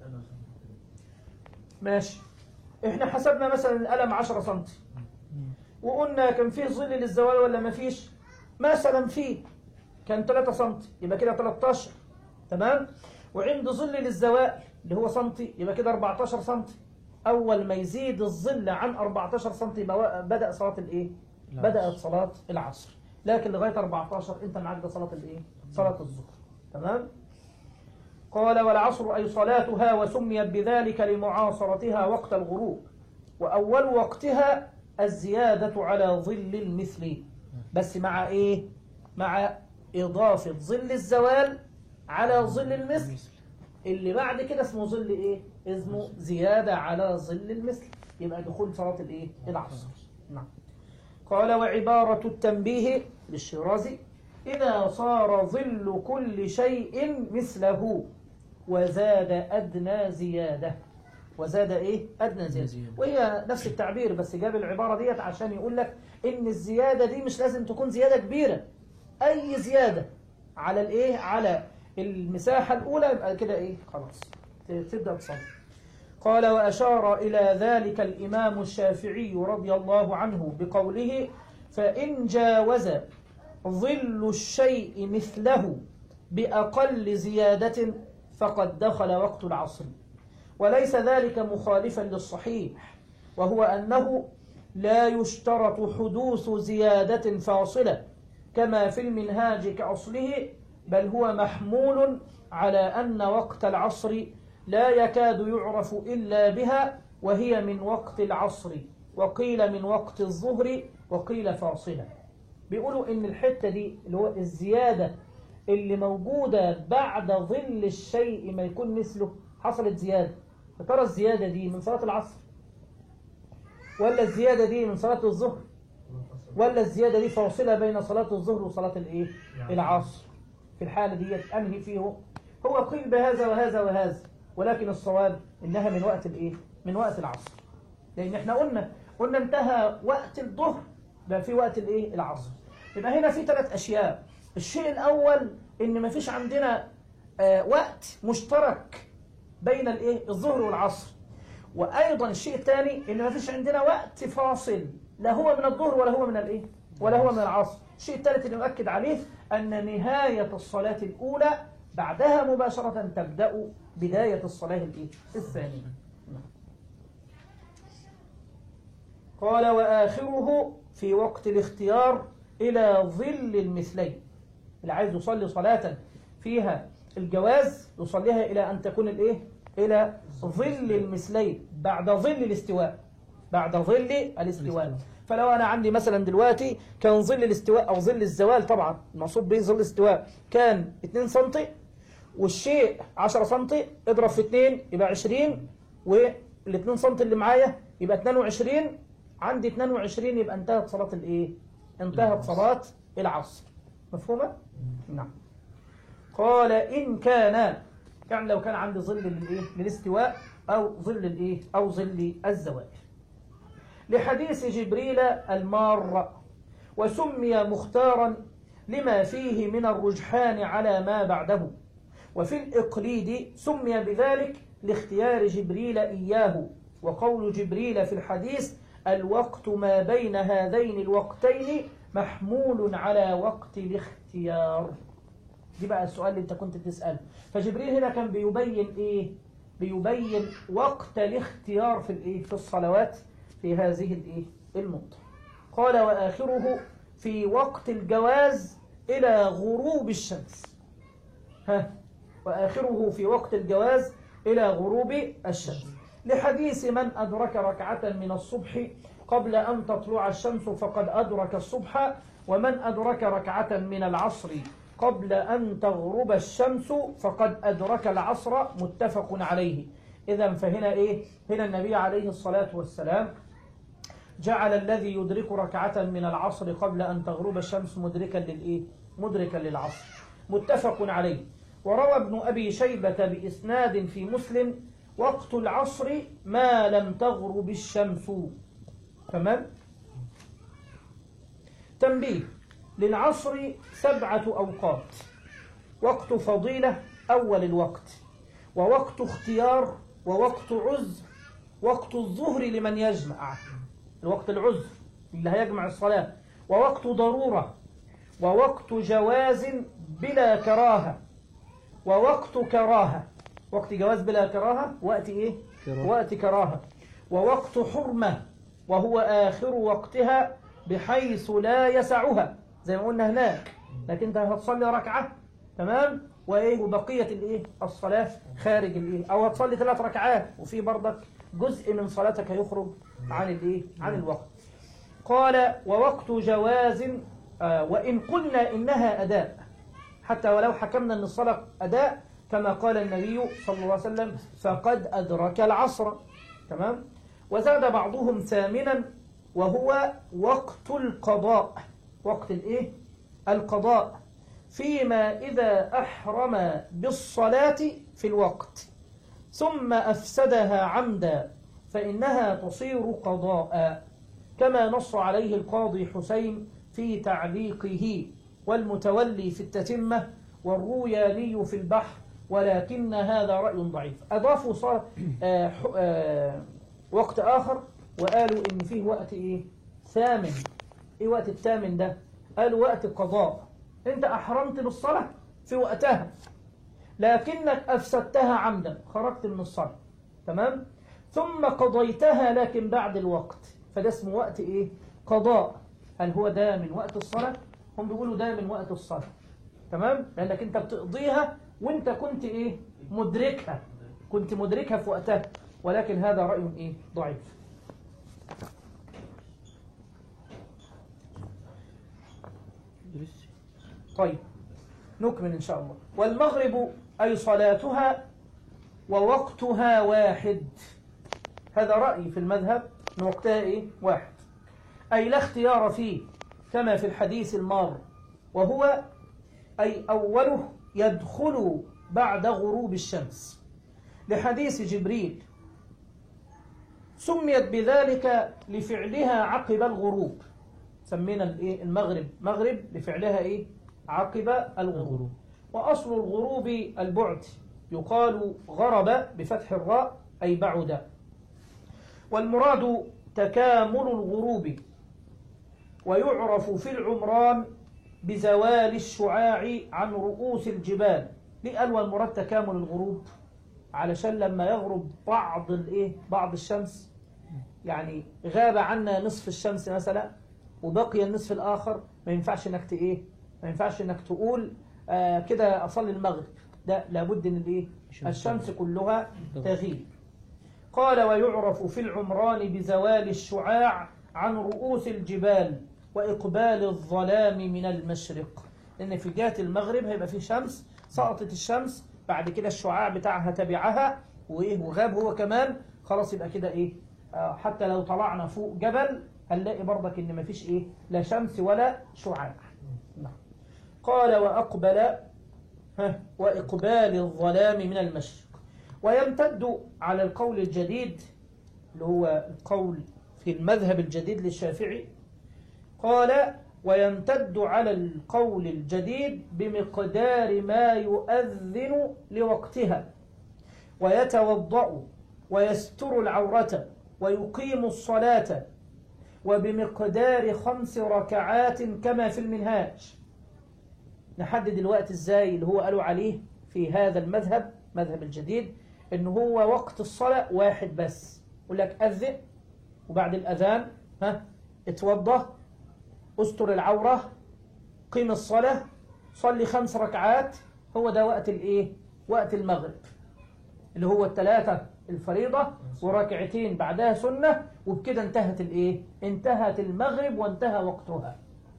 ماشي احنا حسبنا مثلا القلم 10 سم وقلنا كان فيه ظل للزوال ولا ما فيش مثلا فيه كان 3 سم يبقى كده 13 تمام وعند ظل للزوال اللي هو سنتي يبقى كده 14 سنتي اول ما يزيد الظل عن 14 سنتي يبقى بدا صلاه الايه العصر. بدات صلاه العصر لكن لغايه 14 انت معاك ده صلاه الايه صلاه الظهر تمام قال والعصر أي صلاتها وسميت بذلك لمعاصرتها وقت الغروب وأول وقتها الزيادة على ظل المثل بس مع إيه؟ مع إضافة ظل الزوال على ظل المثل اللي بعد كده اسمه ظل إيه؟ اسمه زيادة على ظل المثل يبقى دخول صلاة الإيه؟ العصر نعم قال وعبارة التنبيه للشيرازي إذا صار ظل كل شيء مثله وزاد أدنى زيادة وزاد إيه؟ أدنى زيادة زيادة. وهي نفس التعبير بس جاب العبارة ديت عشان يقول لك إن الزيادة دي مش لازم تكون زيادة كبيرة أي زيادة على الإيه؟ على المساحة الأولى يبقى كده إيه؟ خلاص ت- تبدأ تصلي قال وأشار إلى ذلك الإمام الشافعي رضي الله عنه بقوله فإن جاوز ظل الشيء مثله بأقل زيادة فقد دخل وقت العصر وليس ذلك مخالفا للصحيح وهو أنه لا يشترط حدوث زيادة فاصلة كما في المنهاج كأصله بل هو محمول على أن وقت العصر لا يكاد يعرف إلا بها وهي من وقت العصر وقيل من وقت الظهر وقيل فاصلة بيقولوا إن الحتة دي اللي هو الزيادة اللي موجودة بعد ظل الشيء ما يكون مثله حصلت زيادة يا ترى الزيادة دي من صلاة العصر ولا الزيادة دي من صلاة الظهر ولا الزيادة دي فاصلة بين صلاة الظهر وصلاة الايه العصر في الحالة دي أنهي فيه هو قيل بهذا وهذا وهذا ولكن الصواب إنها من وقت الايه من وقت العصر لأن احنا قلنا قلنا انتهى وقت الظهر بقى في وقت الايه العصر يبقى هنا في ثلاث أشياء الشيء الأول إن ما فيش عندنا آه وقت مشترك بين الايه الظهر والعصر وايضا الشيء الثاني ان ما فيش عندنا وقت فاصل لا هو من الظهر ولا هو من الايه ولا هو من العصر الشيء الثالث اللي نؤكد عليه ان نهايه الصلاه الاولى بعدها مباشره تبدا بدايه الصلاه الايه الثانيه قال واخره في وقت الاختيار الى ظل المثلين اللي عايز يصلي صلاه فيها الجواز يصليها الى ان تكون الايه الى ظل المثلين بعد ظل الاستواء بعد ظل الاستواء فلو أنا عندي مثلا دلوقتي كان ظل الاستواء أو ظل الزوال طبعا المقصود به ظل الاستواء كان 2 سم والشيء 10 سم اضرب في 2 يبقى 20 وال 2 سم اللي معايا يبقى 22 عندي 22 يبقى انتهت صلاة الايه؟ انتهت صلاة العصر مفهومة؟ نعم قال إن كان يعني لو كان عندي ظل للايه؟ للاستواء أو ظل الايه؟ أو ظل الزوال لحديث جبريل المار وسمي مختارا لما فيه من الرجحان على ما بعده وفي الإقليد سمي بذلك لاختيار جبريل إياه وقول جبريل في الحديث الوقت ما بين هذين الوقتين محمول على وقت الاختيار دي بقى السؤال اللي انت كنت بتسأله فجبريل هنا كان بيبين ايه بيبين وقت الاختيار في الايه في الصلوات في هذه الايه المدة قال وآخره في وقت الجواز إلى غروب الشمس ها وآخره في وقت الجواز إلى غروب الشمس لحديث من أدرك ركعة من الصبح قبل أن تطلع الشمس فقد أدرك الصبح ومن أدرك ركعة من العصر قبل أن تغرب الشمس فقد أدرك العصر متفق عليه إذا فهنا إيه؟ هنا النبي عليه الصلاة والسلام جعل الذي يدرك ركعة من العصر قبل أن تغرب الشمس مدركا للإيه؟ مدركا للعصر متفق عليه وروى ابن أبي شيبة بإسناد في مسلم وقت العصر ما لم تغرب الشمس تمام تنبيه للعصر سبعة أوقات وقت فضيلة أول الوقت ووقت اختيار ووقت عذر وقت الظهر لمن يجمع الوقت العذر اللي هيجمع الصلاة ووقت ضرورة ووقت جواز بلا كراهة ووقت كراهة وقت جواز بلا كراهة وقت إيه؟ كراهة. وقت كراهة ووقت حرمة وهو آخر وقتها بحيث لا يسعها زي ما قلنا هناك لكن انت هتصلي ركعة تمام وايه وبقية الايه الصلاة خارج الايه او هتصلي ثلاث ركعات وفي برضك جزء من صلاتك هيخرج عن الايه عن الوقت قال ووقت جواز آه وإن قلنا إنها أداء حتى ولو حكمنا أن الصلاة أداء كما قال النبي صلى الله عليه وسلم فقد أدرك العصر تمام وزاد بعضهم ثامنا وهو وقت القضاء وقت الايه القضاء فيما إذا أحرم بالصلاة في الوقت ثم أفسدها عمدا فإنها تصير قضاء كما نص عليه القاضي حسين في تعليقه والمتولي في التتمة والروياني في البحر ولكن هذا رأي ضعيف أضافوا صار آه ح- آه وقت آخر وقالوا إن فيه وقت إيه ثامن إيه وقت الثامن ده قالوا وقت القضاء أنت أحرمت بالصلاة في وقتها لكنك أفسدتها عمدا خرجت من الصلاة تمام ثم قضيتها لكن بعد الوقت فده اسمه وقت إيه قضاء هل هو ده من وقت الصلاة هم بيقولوا ده من وقت الصلاة تمام لأنك أنت بتقضيها وأنت كنت إيه مدركها كنت مدركها في وقتها ولكن هذا رأي إيه ضعيف طيب نكمل إن شاء الله والمغرب أي صلاتها ووقتها واحد هذا رأي في المذهب أن وقتها إيه؟ واحد أي لا اختيار فيه كما في الحديث المار وهو أي أوله يدخل بعد غروب الشمس لحديث جبريل سميت بذلك لفعلها عقب الغروب سمينا الإيه؟ المغرب مغرب لفعلها إيه؟ عقب الغروب وأصل الغروب البعد يقال غرب بفتح الراء أي بعد والمراد تكامل الغروب ويعرف في العمران بزوال الشعاع عن رؤوس الجبال ليه قالوا المراد تكامل الغروب علشان لما يغرب بعض الايه بعض الشمس يعني غاب عنا نصف الشمس مثلا وبقي النصف الاخر ما ينفعش انك ت- ايه ما ينفعش انك تقول آه كده اصلي المغرب ده لابد ان الايه الشمس الشمس كلها تغيب قال ويعرف في العمران بزوال الشعاع عن رؤوس الجبال وإقبال الظلام من المشرق لأن في جهة المغرب هيبقى في شمس سقطت الشمس بعد كده الشعاع بتاعها تبعها وإيه وغاب هو كمان خلاص يبقى كده إيه آه حتى لو طلعنا فوق جبل هنلاقي برضك إن مفيش إيه لا شمس ولا شعاع نعم. قال وأقبل ها، وإقبال الظلام من المشرق ويمتد على القول الجديد اللي هو القول في المذهب الجديد للشافعي قال ويمتد على القول الجديد بمقدار ما يؤذن لوقتها ويتوضأ ويستر العورة ويقيم الصلاة وبمقدار خمس ركعات كما في المنهاج نحدد الوقت ازاي اللي هو قالوا عليه في هذا المذهب مذهب الجديد ان هو وقت الصلاة واحد بس يقول لك أذن وبعد الأذان ها اتوضى استر العورة قيم الصلاة صلي خمس ركعات هو ده وقت الايه وقت المغرب اللي هو الثلاثة الفريضة وركعتين بعدها سنة وبكده انتهت الايه انتهت المغرب وانتهى وقتها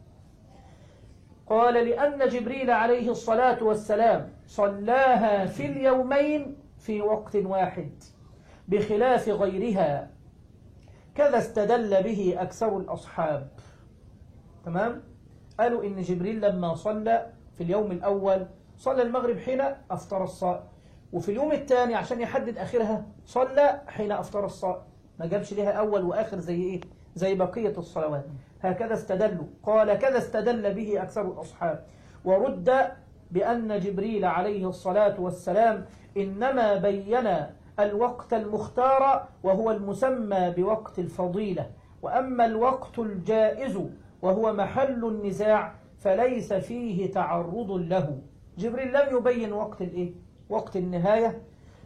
قال لأن جبريل عليه الصلاة والسلام صلاها في اليومين في وقت واحد بخلاف غيرها كذا استدل به أكثر الأصحاب تمام قالوا إن جبريل لما صلى في اليوم الأول صلى المغرب حين أفطر الصائم وفي اليوم الثاني عشان يحدد آخرها صلى حين أفطر الصائم ما جابش لها أول وآخر زي إيه زي بقية الصلوات هكذا استدلوا قال كذا استدل به أكثر الأصحاب ورد بأن جبريل عليه الصلاة والسلام إنما بين الوقت المختار وهو المسمى بوقت الفضيلة وأما الوقت الجائز وهو محل النزاع فليس فيه تعرض له جبريل لم يبين وقت الإيه؟ وقت النهاية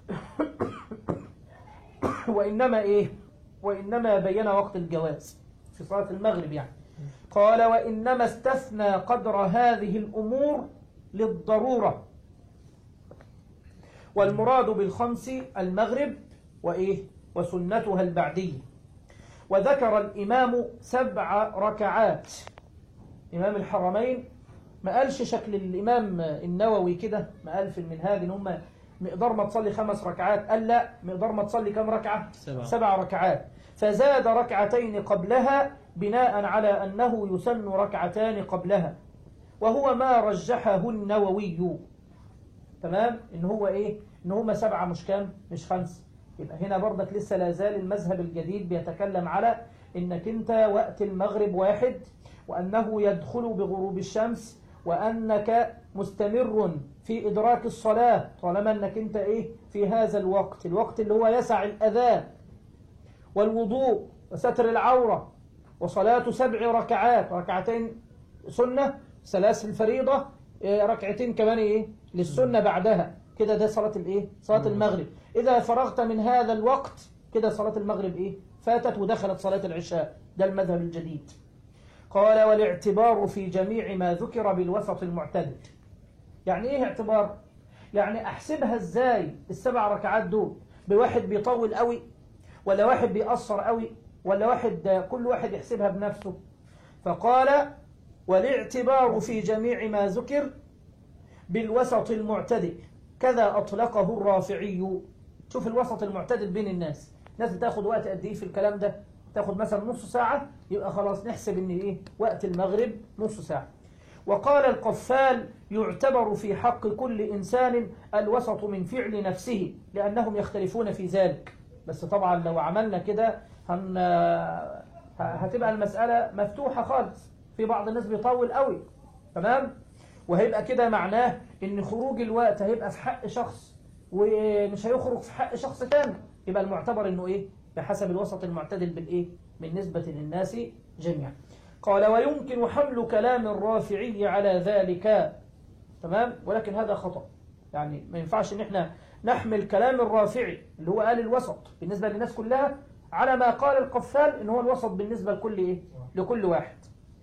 وإنما إيه وإنما بين وقت الجواز في صلاة المغرب يعني قال وإنما استثنى قدر هذه الأمور للضرورة والمراد بالخمس المغرب وإيه وسنتها البعدية وذكر الإمام سبع ركعات إمام الحرمين ما قالش شكل الإمام النووي كده ما قال في المنهاج إن هم مقدار ما تصلي خمس ركعات قال لا مقدار ما تصلي كم ركعة سبعة. سبع ركعات فزاد ركعتين قبلها بناء على أنه يسن ركعتان قبلها وهو ما رجحه النووي تمام إن هو إيه إن هما سبعة مش كام مش خمس يبقى هنا برضك لسه لا زال المذهب الجديد بيتكلم على إنك أنت وقت المغرب واحد وأنه يدخل بغروب الشمس وأنك مستمر في إدراك الصلاة طالما أنك أنت إيه في هذا الوقت الوقت اللي هو يسع الأذان والوضوء وستر العورة وصلاة سبع ركعات ركعتين سنة ثلاث الفريضة إيه، ركعتين كمان إيه للسنة بعدها كده ده صلاة الإيه صلاة المغرب إذا فرغت من هذا الوقت كده صلاة المغرب إيه فاتت ودخلت صلاة العشاء ده المذهب الجديد قال والاعتبار في جميع ما ذكر بالوسط المعتدل يعني ايه اعتبار يعني احسبها ازاي السبع ركعات دول بواحد بيطول قوي ولا واحد بيأثر قوي ولا واحد كل واحد يحسبها بنفسه فقال والاعتبار في جميع ما ذكر بالوسط المعتدل كذا أطلقه الرافعي شوف الوسط المعتدل بين الناس الناس بتاخد وقت قد ايه في الكلام ده تاخد مثلا نص ساعة يبقى خلاص نحسب ان ايه وقت المغرب نص ساعة وقال القفال يعتبر في حق كل إنسان الوسط من فعل نفسه لأنهم يختلفون في ذلك بس طبعا لو عملنا كده هن... هتبقى المسألة مفتوحة خالص في بعض الناس بيطول قوي تمام وهيبقى كده معناه ان خروج الوقت هيبقى في حق شخص ومش هيخرج في حق شخص تاني يبقى المعتبر انه ايه بحسب الوسط المعتدل بالايه بالنسبة للناس جميعا قال ويمكن حمل كلام الرافعي على ذلك تمام ولكن هذا خطأ يعني ما ينفعش ان احنا نحمل كلام الرافعي اللي هو قال الوسط بالنسبة للناس كلها على ما قال القفال ان هو الوسط بالنسبة لكل ايه لكل واحد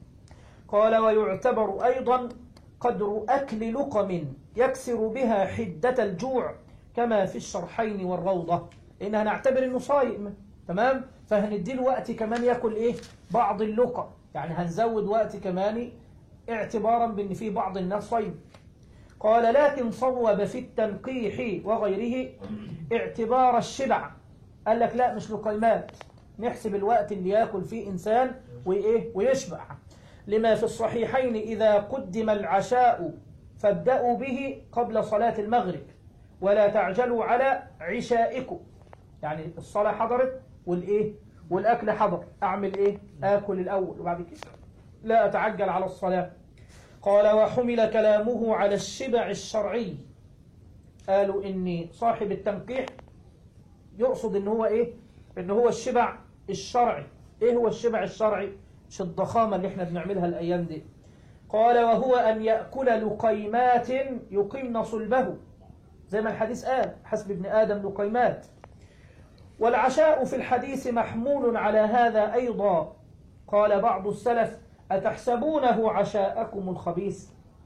قال ويعتبر ايضا قدر اكل لقم يكسر بها حدة الجوع كما في الشرحين والروضة لان هنعتبر انه صايم تمام فهنديله وقت كمان ياكل ايه بعض اللقى يعني هنزود وقت كمان اعتبارا بان في بعض الناس صايم قال لكن صوب في التنقيح وغيره اعتبار الشبع قال لك لا مش لقيمات نحسب الوقت اللي ياكل فيه انسان وايه ويشبع لما في الصحيحين اذا قدم العشاء فابدأوا به قبل صلاة المغرب ولا تعجلوا على عشائكم يعني الصلاة حضرت والإيه والأكل حضر أعمل إيه آكل الأول وبعد كده لا أتعجل على الصلاة قال وحمل كلامه على الشبع الشرعي قالوا إن صاحب التنقيح يقصد إن هو إيه إن هو الشبع الشرعي إيه هو الشبع الشرعي مش الضخامة اللي إحنا بنعملها الأيام دي قال وهو أن يأكل لقيمات يقمن صلبه زي ما الحديث قال حسب ابن آدم لقيمات والعشاء في الحديث محمول على هذا أيضا قال بعض السلف أتحسبونه عشاءكم الخبيث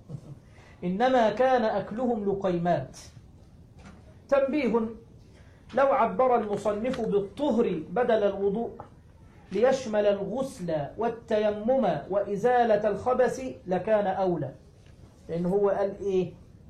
إنما كان أكلهم لقيمات تنبيه لو عبر المصنف بالطهر بدل الوضوء ليشمل الغسل والتيمم وإزالة الخبث لكان أولى لأن هو قال إيه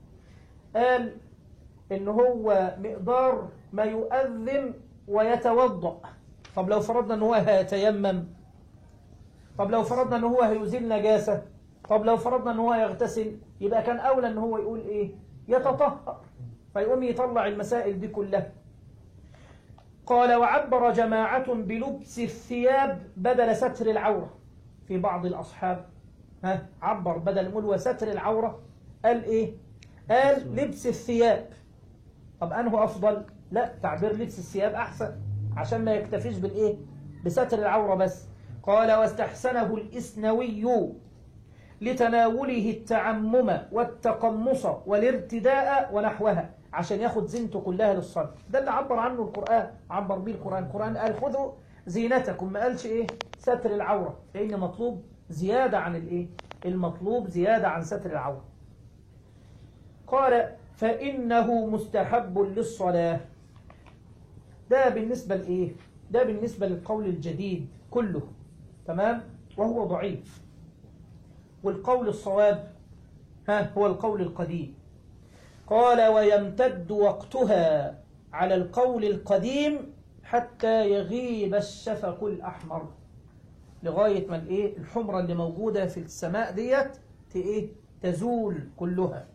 قال إن هو مقدار ما يؤذن ويتوضأ طب لو فرضنا إن هو هيتيمم طب لو فرضنا إن هو هيزيل نجاسة طب لو فرضنا إن هو يغتسل يبقى كان أولى إن هو يقول إيه يتطهر فيقوم يطلع المسائل دي كلها قال وعبر جماعة بلبس الثياب بدل ستر العورة في بعض الأصحاب ها عبر بدل ملوى ستر العورة قال إيه قال لبس الثياب طب أنه أفضل لا تعبير لبس الثياب أحسن عشان ما يكتفيش بالإيه بستر العورة بس قال واستحسنه الإسنوي لتناوله التعمم والتقمص والارتداء ونحوها عشان ياخد زينته كلها للصلاة ده اللي عبر عنه القرآن عبر به القرآن القرآن قال خذوا زينتكم ما قالش ايه ستر العورة لأن مطلوب زيادة عن الايه المطلوب زيادة عن ستر العورة قال فإنه مستحب للصلاة ده بالنسبة لإيه ده بالنسبة للقول الجديد كله تمام وهو ضعيف والقول الصواب ها هو القول القديم قال ويمتد وقتها على القول القديم حتى يغيب الشفق الأحمر لغاية ما الايه الحمرة اللي موجودة في السماء ديت ايه تزول كلها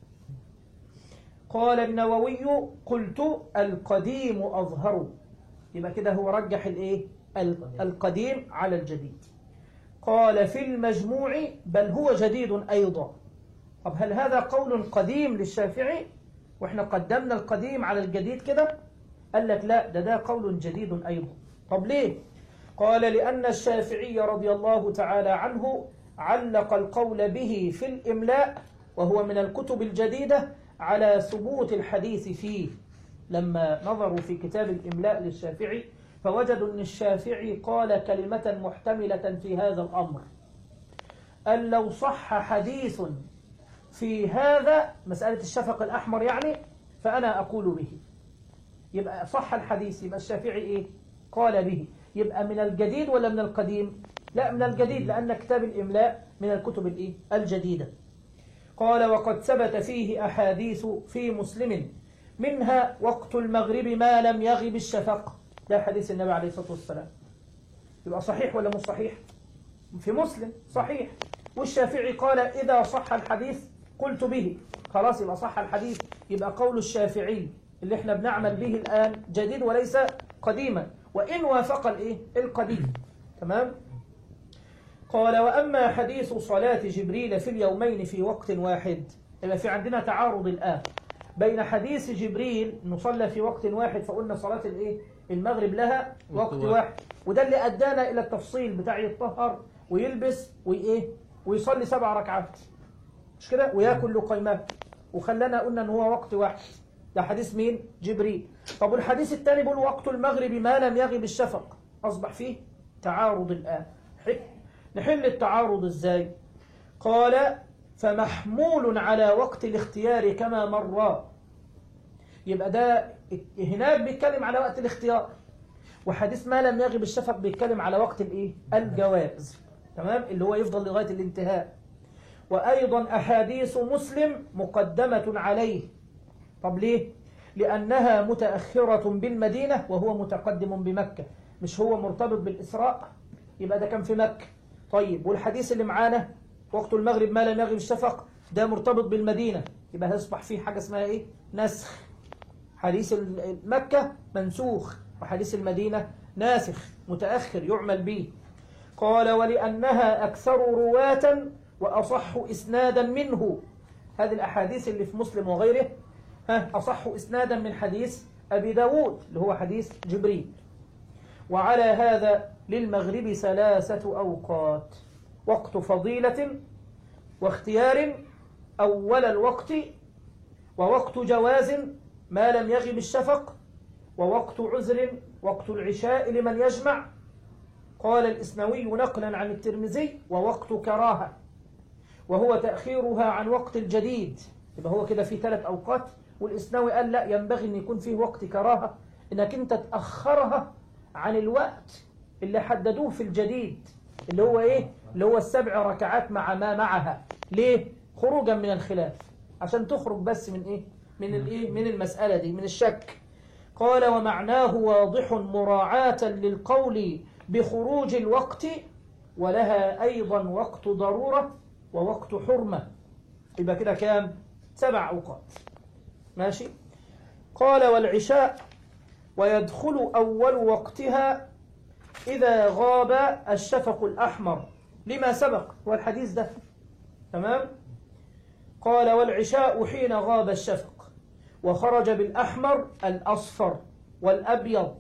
قال النووي قلت القديم أظهر يبقى كده هو رجح الايه القديم على الجديد قال في المجموع بل هو جديد أيضا طب هل هذا قول قديم للشافعي واحنا قدمنا القديم على الجديد كده قال لك لا ده ده قول جديد أيضا طب ليه قال لأن الشافعي رضي الله تعالى عنه علق القول به في الإملاء وهو من الكتب الجديدة على ثبوت الحديث فيه لما نظروا في كتاب الإملاء للشافعي فوجدوا أن الشافعي قال كلمة محتملة في هذا الأمر أن لو صح حديث في هذا مسألة الشفق الأحمر يعني فأنا أقول به يبقى صح الحديث يبقى الشافعي إيه قال به يبقى من الجديد ولا من القديم لا من الجديد لأن كتاب الإملاء من الكتب الإيه الجديدة قال وقد ثبت فيه أحاديث في مسلم منها وقت المغرب ما لم يغب الشفق ده حديث النبي عليه الصلاة والسلام يبقى صحيح ولا مش صحيح في مسلم صحيح والشافعي قال إذا صح الحديث قلت به خلاص يبقى صح الحديث يبقى قول الشافعي اللي احنا بنعمل به الآن جديد وليس قديما وإن وافق الايه القديم تمام قال وأما حديث صلاة جبريل في اليومين في وقت واحد يبقى في عندنا تعارض الآن بين حديث جبريل نصلى في وقت واحد فقلنا صلاة الايه المغرب لها وقت واحد وده اللي أدانا إلى التفصيل بتاع يطهر ويلبس وإيه ويصلي سبع ركعات مش كده وياكل لقيمات وخلانا قلنا ان هو وقت واحد ده حديث مين جبريل طب والحديث الثاني بيقول وقت المغرب ما لم يغب الشفق اصبح فيه تعارض الان نحل التعارض ازاي قال فمحمول على وقت الاختيار كما مر يبقى ده هناك بيتكلم على وقت الاختيار وحديث ما لم يغب الشفق بيتكلم على وقت الايه الجواز تمام اللي هو يفضل لغايه الانتهاء وايضا احاديث مسلم مقدمه عليه طب ليه لانها متاخره بالمدينه وهو متقدم بمكه مش هو مرتبط بالاسراء يبقى ده كان في مكه طيب والحديث اللي معانا وقت المغرب ما لم يغب الشفق ده مرتبط بالمدينه يبقى هيصبح فيه حاجه اسمها ايه نسخ حديث ال- مكة منسوخ وحديث المدينة ناسخ متأخر يعمل به قال ولأنها أكثر رواة وأصح إسنادا منه هذه الأحاديث اللي في مسلم وغيره ها أصح إسنادا من حديث أبي داود اللي هو حديث جبريل وعلى هذا للمغرب ثلاثة أوقات وقت فضيلة واختيار أول الوقت ووقت جواز ما لم يغب الشفق ووقت عذر وقت العشاء لمن يجمع قال الإسنوي نقلا عن الترمذي ووقت كراهة وهو تأخيرها عن وقت الجديد يبقى هو كده في ثلاث أوقات والإسنوي قال لا ينبغي أن يكون فيه وقت كراهة إنك أنت تأخرها عن الوقت اللي حددوه في الجديد اللي هو إيه اللي هو السبع ركعات مع ما معها ليه خروجا من الخلاف عشان تخرج بس من إيه من الإيه من المسألة دي من الشك قال ومعناه واضح مراعاة للقول بخروج الوقت ولها أيضا وقت ضرورة ووقت حرمة يبقى كده كام سبع أوقات ماشي قال والعشاء ويدخل أول وقتها إذا غاب الشفق الأحمر لما سبق والحديث ده تمام قال والعشاء حين غاب الشفق وخرج بالأحمر الأصفر والأبيض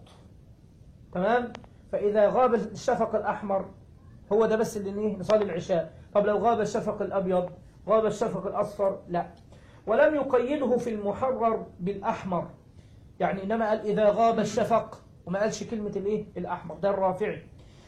تمام فإذا غاب الشفق الأحمر هو ده بس اللي نيه نصلي العشاء طب لو غاب الشفق الأبيض غاب الشفق الأصفر لا ولم يقيده في المحرر بالأحمر يعني إنما قال إذا غاب الشفق وما قالش كلمة الإيه الأحمر ده الرافعي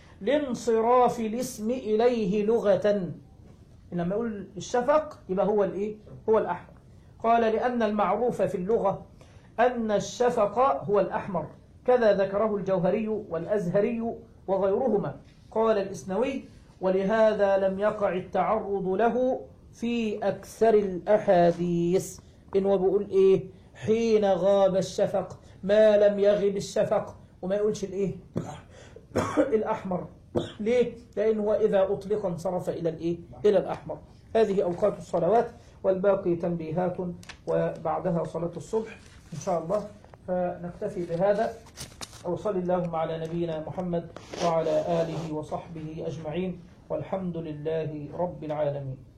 لانصراف الاسم إليه لغة لما يقول الشفق يبقى هو الإيه هو الأحمر قال لأن المعروف في اللغة أن الشفق هو الأحمر كذا ذكره الجوهري والأزهري وغيرهما قال الإسنوي ولهذا لم يقع التعرض له في أكثر الأحاديث إن هو بيقول إيه حين غاب الشفق ما لم يغب الشفق وما يقولش الإيه الأحمر ليه؟ لأنه إذا أطلق انصرف إلى الإيه؟ إلى الأحمر هذه أوقات الصلوات والباقي تنبيهات وبعدها صلاة الصبح إن شاء الله فنكتفي بهذا وصل اللهم على نبينا محمد وعلى آله وصحبه أجمعين والحمد لله رب العالمين